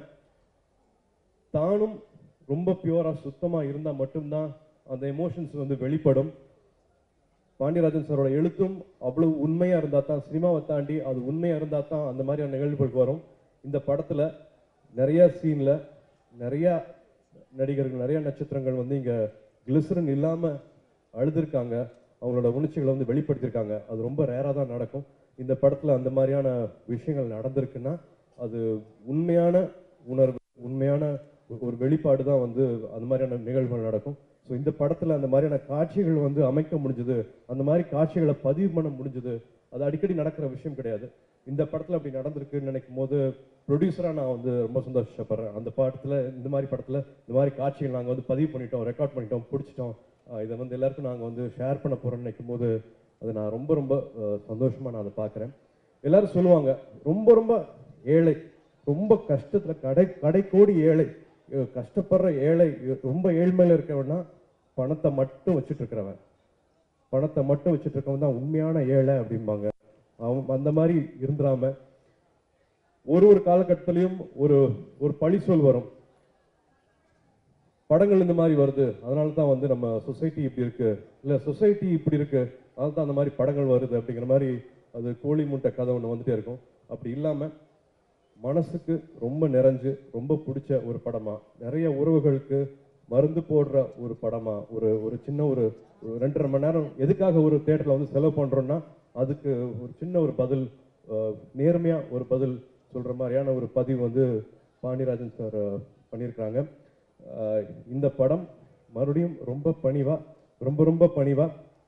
தானும் ரொம்ப பியூரா சுத்தமா இருந்தா மட்டும்தான் அந்த எமோஷன்ஸ் வந்து வெளிப்படும் பாண்டியராஜன் சாரோட எழுத்தும் அவ்வளவு உண்மையா இருந்தா தான் சினிமாவை தாண்டி அது உண்மையா இருந்தா தான் அந்த மாதிரியான நிகழ்வுகளுக்கு வரும் இந்த படத்துல நிறைய சீன்ல நிறைய நடிகர்கள் நிறைய நட்சத்திரங்கள் வந்து இங்க கிளிசரன் இல்லாம அழுதுருக்காங்க அவங்களோட உணர்ச்சிகளை வந்து வெளிப்படுத்தியிருக்காங்க அது ரொம்ப ரேராக தான் நடக்கும் இந்த படத்துல அந்த மாதிரியான விஷயங்கள் நடந்திருக்குன்னா அது உண்மையான உணர்வு உண்மையான ஒரு- ஒரு வெளிப்பாடு தான் வந்து அந்த மாதிரியான நிகழ்வுகள் நடக்கும் ஸோ இந்த படத்துல அந்த மாதிரியான காட்சிகள் வந்து அமைக்க முடிஞ்சது அந்த மாதிரி காட்சிகளை பதிவு பண்ண முடிஞ்சது அது அடிக்கடி நடக்கிற விஷயம் கிடையாது இந்த படத்துல அப்படி நடந்திருக்குன்னு நினைக்கும் போது ப்ரொடியூசரா நான் வந்து ரொம்ப சந்தோஷப்படுறேன் அந்த படத்துல இந்த மாதிரி படத்துல இந்த மாதிரி காட்சிகள் நாங்க வந்து பதிவு பண்ணிட்டோம் ரெக்கார்ட் பண்ணிட்டோம் பிடிச்சிட்டோம் அஹ் இதை வந்து எல்லாருக்கும் நாங்க வந்து ஷேர் பண்ண போறோம்னு நினைக்கும் போது அது நான் ரொம்ப ரொம்ப அஹ், சந்தோஷமா நான் அதை பார்க்குறேன் எல்லாரும் சொல்லுவாங்க ரொம்ப ரொம்ப ஏழை ரொம்ப கஷ்டத்துல கடை கடைக்கோடி ஏழை அஹ், கஷ்டப்படுற ஏழை அஹ், ரொம்ப ஏழ்மையில இருக்கவன்னா பணத்தை மட்டும் வச்சுட்டு இருக்கிறவன் பணத்தை மட்டும் வச்சுட்டு இருக்கவன் தான் உண்மையான ஏழை அப்படிம்பாங்க அவன் அந்த மாதிரி இருந்துடாம ஒரு ஒரு காலகட்டத்திலையும் ஒரு ஒரு பழி சொல் வரும் படங்கள் இந்த மாதிரி வருது அதனால தான் வந்து நம்ம சொசைட்டி இப்படி இருக்கு இல்ல சொசைட்டி இப்படி இருக்கு அதனால தான் அந்த மாதிரி படங்கள் வருது அப்படிங்கிற மாதிரி அது கோழி முட்டை கதை ஒன்று வந்துட்டே இருக்கும் அப்படி இல்லாம மனசுக்கு ரொம்ப நிறைஞ்சு ரொம்ப பிடிச்ச ஒரு படமா நிறைய உறவுகளுக்கு மருந்து போடுற ஒரு படமா ஒரு ஒரு சின்ன ஒரு ஒரு ரெண்டரை மணி நேரம் எதுக்காக ஒரு தேட்டர்ல வந்து செலவு பண்றோம்னா அதுக்கு ஒரு சின்ன ஒரு பதில் அஹ், நேர்மையா ஒரு பதில் சொல்ற மாதிரியான ஒரு பதிவு வந்து பாண்டியராஜன் சார் பண்ணியிருக்காங்க அஹ், இந்த படம் மறுபடியும் ரொம்ப பணிவா ரொம்ப ரொம்ப பணிவா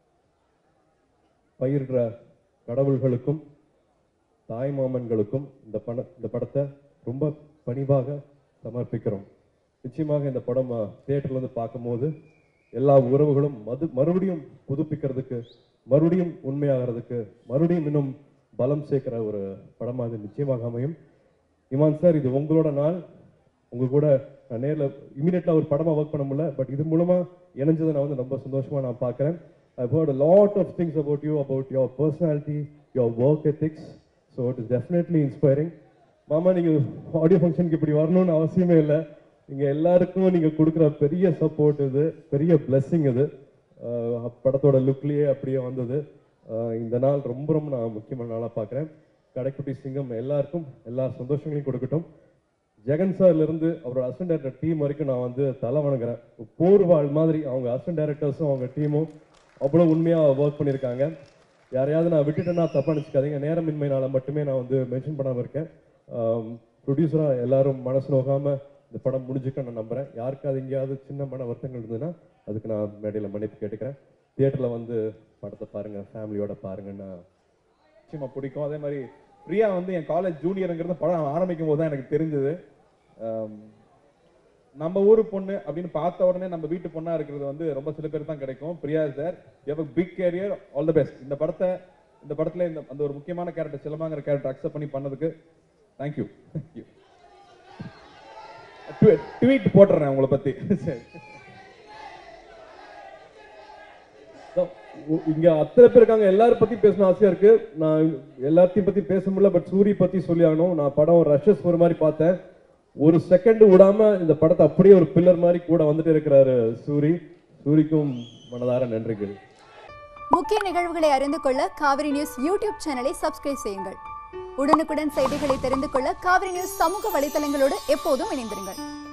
பயிர்ற கடவுள்களுக்கும் தாய்மாமன்களுக்கும் இந்த பட இந்த படத்தை ரொம்ப பணிவாக சமர்ப்பிக்கிறோம் நிச்சயமாக இந்த படம் தியேட்டர்ல வந்து பார்க்கும்போது எல்லா உறவுகளும் மது மறுபடியும் புதுப்பிக்கிறதுக்கு மறுபடியும் உண்மையாகிறதுக்கு மறுபடியும் இன்னும் பலம் சேர்க்கிற ஒரு படமாக இது நிச்சயமாக அமையும் இமான் சார் இது உங்களோட நாள் உங்க கூட நான் நேரில் இமீடியட்டாக ஒரு படமா ஒர்க் பண்ண முடியல பட் இது மூலமா இணைஞ்சதை நான் வந்து ரொம்ப சந்தோஷமா நான் பார்க்குறேன் I've heard a lot of things about you, about your personality, your work ethics. So it is definitely inspiring. மாமா நீங்க ஆடியோ ஃபங்க்ஷனுக்கு இப்படி வரணும்னு அவசியமே இல்லை நீங்க எல்லாருக்கும் நீங்க கொடுக்குற பெரிய சப்போர்ட் இது பெரிய blessing இது அஹ் படத்தோட லுக்லயே அப்படியே வந்தது அஹ் இந்த நாள் ரொம்ப ரொம்ப நான் முக்கியமான நாளா பார்க்குறேன் கடைக்குட்டி சிங்கம் எல்லாருக்கும் எல்லா சந்தோஷங்களையும் கொடுக்கட்டும் ஜெகன் சார்ல இருந்து அவரோட அசிஸ்டன்ட் டைரக்டர் டீம் வரைக்கும் நான் வந்து தலை வணங்குறேன் போர்வாள் மாதிரி அவங்க அசிஸ்டன்ட் டைரக்டர்ஸும் அவங்க டீமும் அவ்வளோ உண்மையா ஒர்க் பண்ணியிருக்காங்க யாரையாவது நான் விட்டுட்டேன்னா தப்பா நினச்சிக்காதீங்க நேரமின்மையினால மட்டுமே நான் வந்து மென்ஷன் பண்ணாம இருக்கேன் ப்ரொடியூசரா எல்லாரும் மனசு நோகாம இந்த படம் முடிஞ்சுக்க நான் நம்புறேன் யாருக்காவது எங்கேயாவது சின்ன மன வருத்தங்கள் இருந்ததுன்னா அதுக்கு நான் மேடையில் மன்னிப்பு கேட்டுக்கிறேன் தியேட்டர்ல வந்து படத்தை பாருங்க ஃபேமிலியோட பாருங்கன்னா நிச்சயமா பிடிக்கும் அதே மாதிரி பிரியா வந்து என் காலேஜ் ஜூனியருங்கிறது படம் ஆரம்பிக்கும் போது தான் எனக்கு தெரிஞ்சது ஆம், நம்ம ஊர் பொண்ணு அப்படின்னு பார்த்த உடனே நம்ம வீட்டு பொண்ணா இருக்கிறது வந்து ரொம்ப சில பேர் தான் கிடைக்கும் Priya sir you big career all the best இந்த படத்தை இந்த படத்துல இந்த அந்த ஒரு முக்கியமான கேரக்டர் சிலமாங்கிற கேரக்டர் அக்செப்ட் பண்ணி பண்ணதுக்கு தேங்க்யூ தேங்க்யூ ட்வீட் போட்டுறேன் உங்களை பத்தி சரி உ- இங்க அத்தனை பேர் இருக்காங்க எல்லாரும் பத்தி பேசணும் ஆசையா இருக்கு நான் எல்லாத்தையும் பத்தி பேச முடியல பட் சூரி பத்தி சொல்லி ஆகணும் நான் படம் ரஷஸ் ஒரு மாதிரி பார்த்தேன் ஒரு செகண்ட் விடாம இந்த படத்தை அப்படியே ஒரு பில்லர் மாதிரி கூட வந்துட்டு இருக்கிறாரு சூரி சூரிக்கும் மனதார நன்றிகள் முக்கிய நிகழ்வுகளை அறிந்து கொள்ள காவிரி நியூஸ் யூடியூப் சேனலை சப்ஸ்கிரைப் செய்யுங்கள் உடனுக்குடன் செய்திகளை தெரிந்து கொள்ள காவிரி நியூஸ் சமூக வலைதளங்களோடு எப்போதும் இணைந்திருங்கள்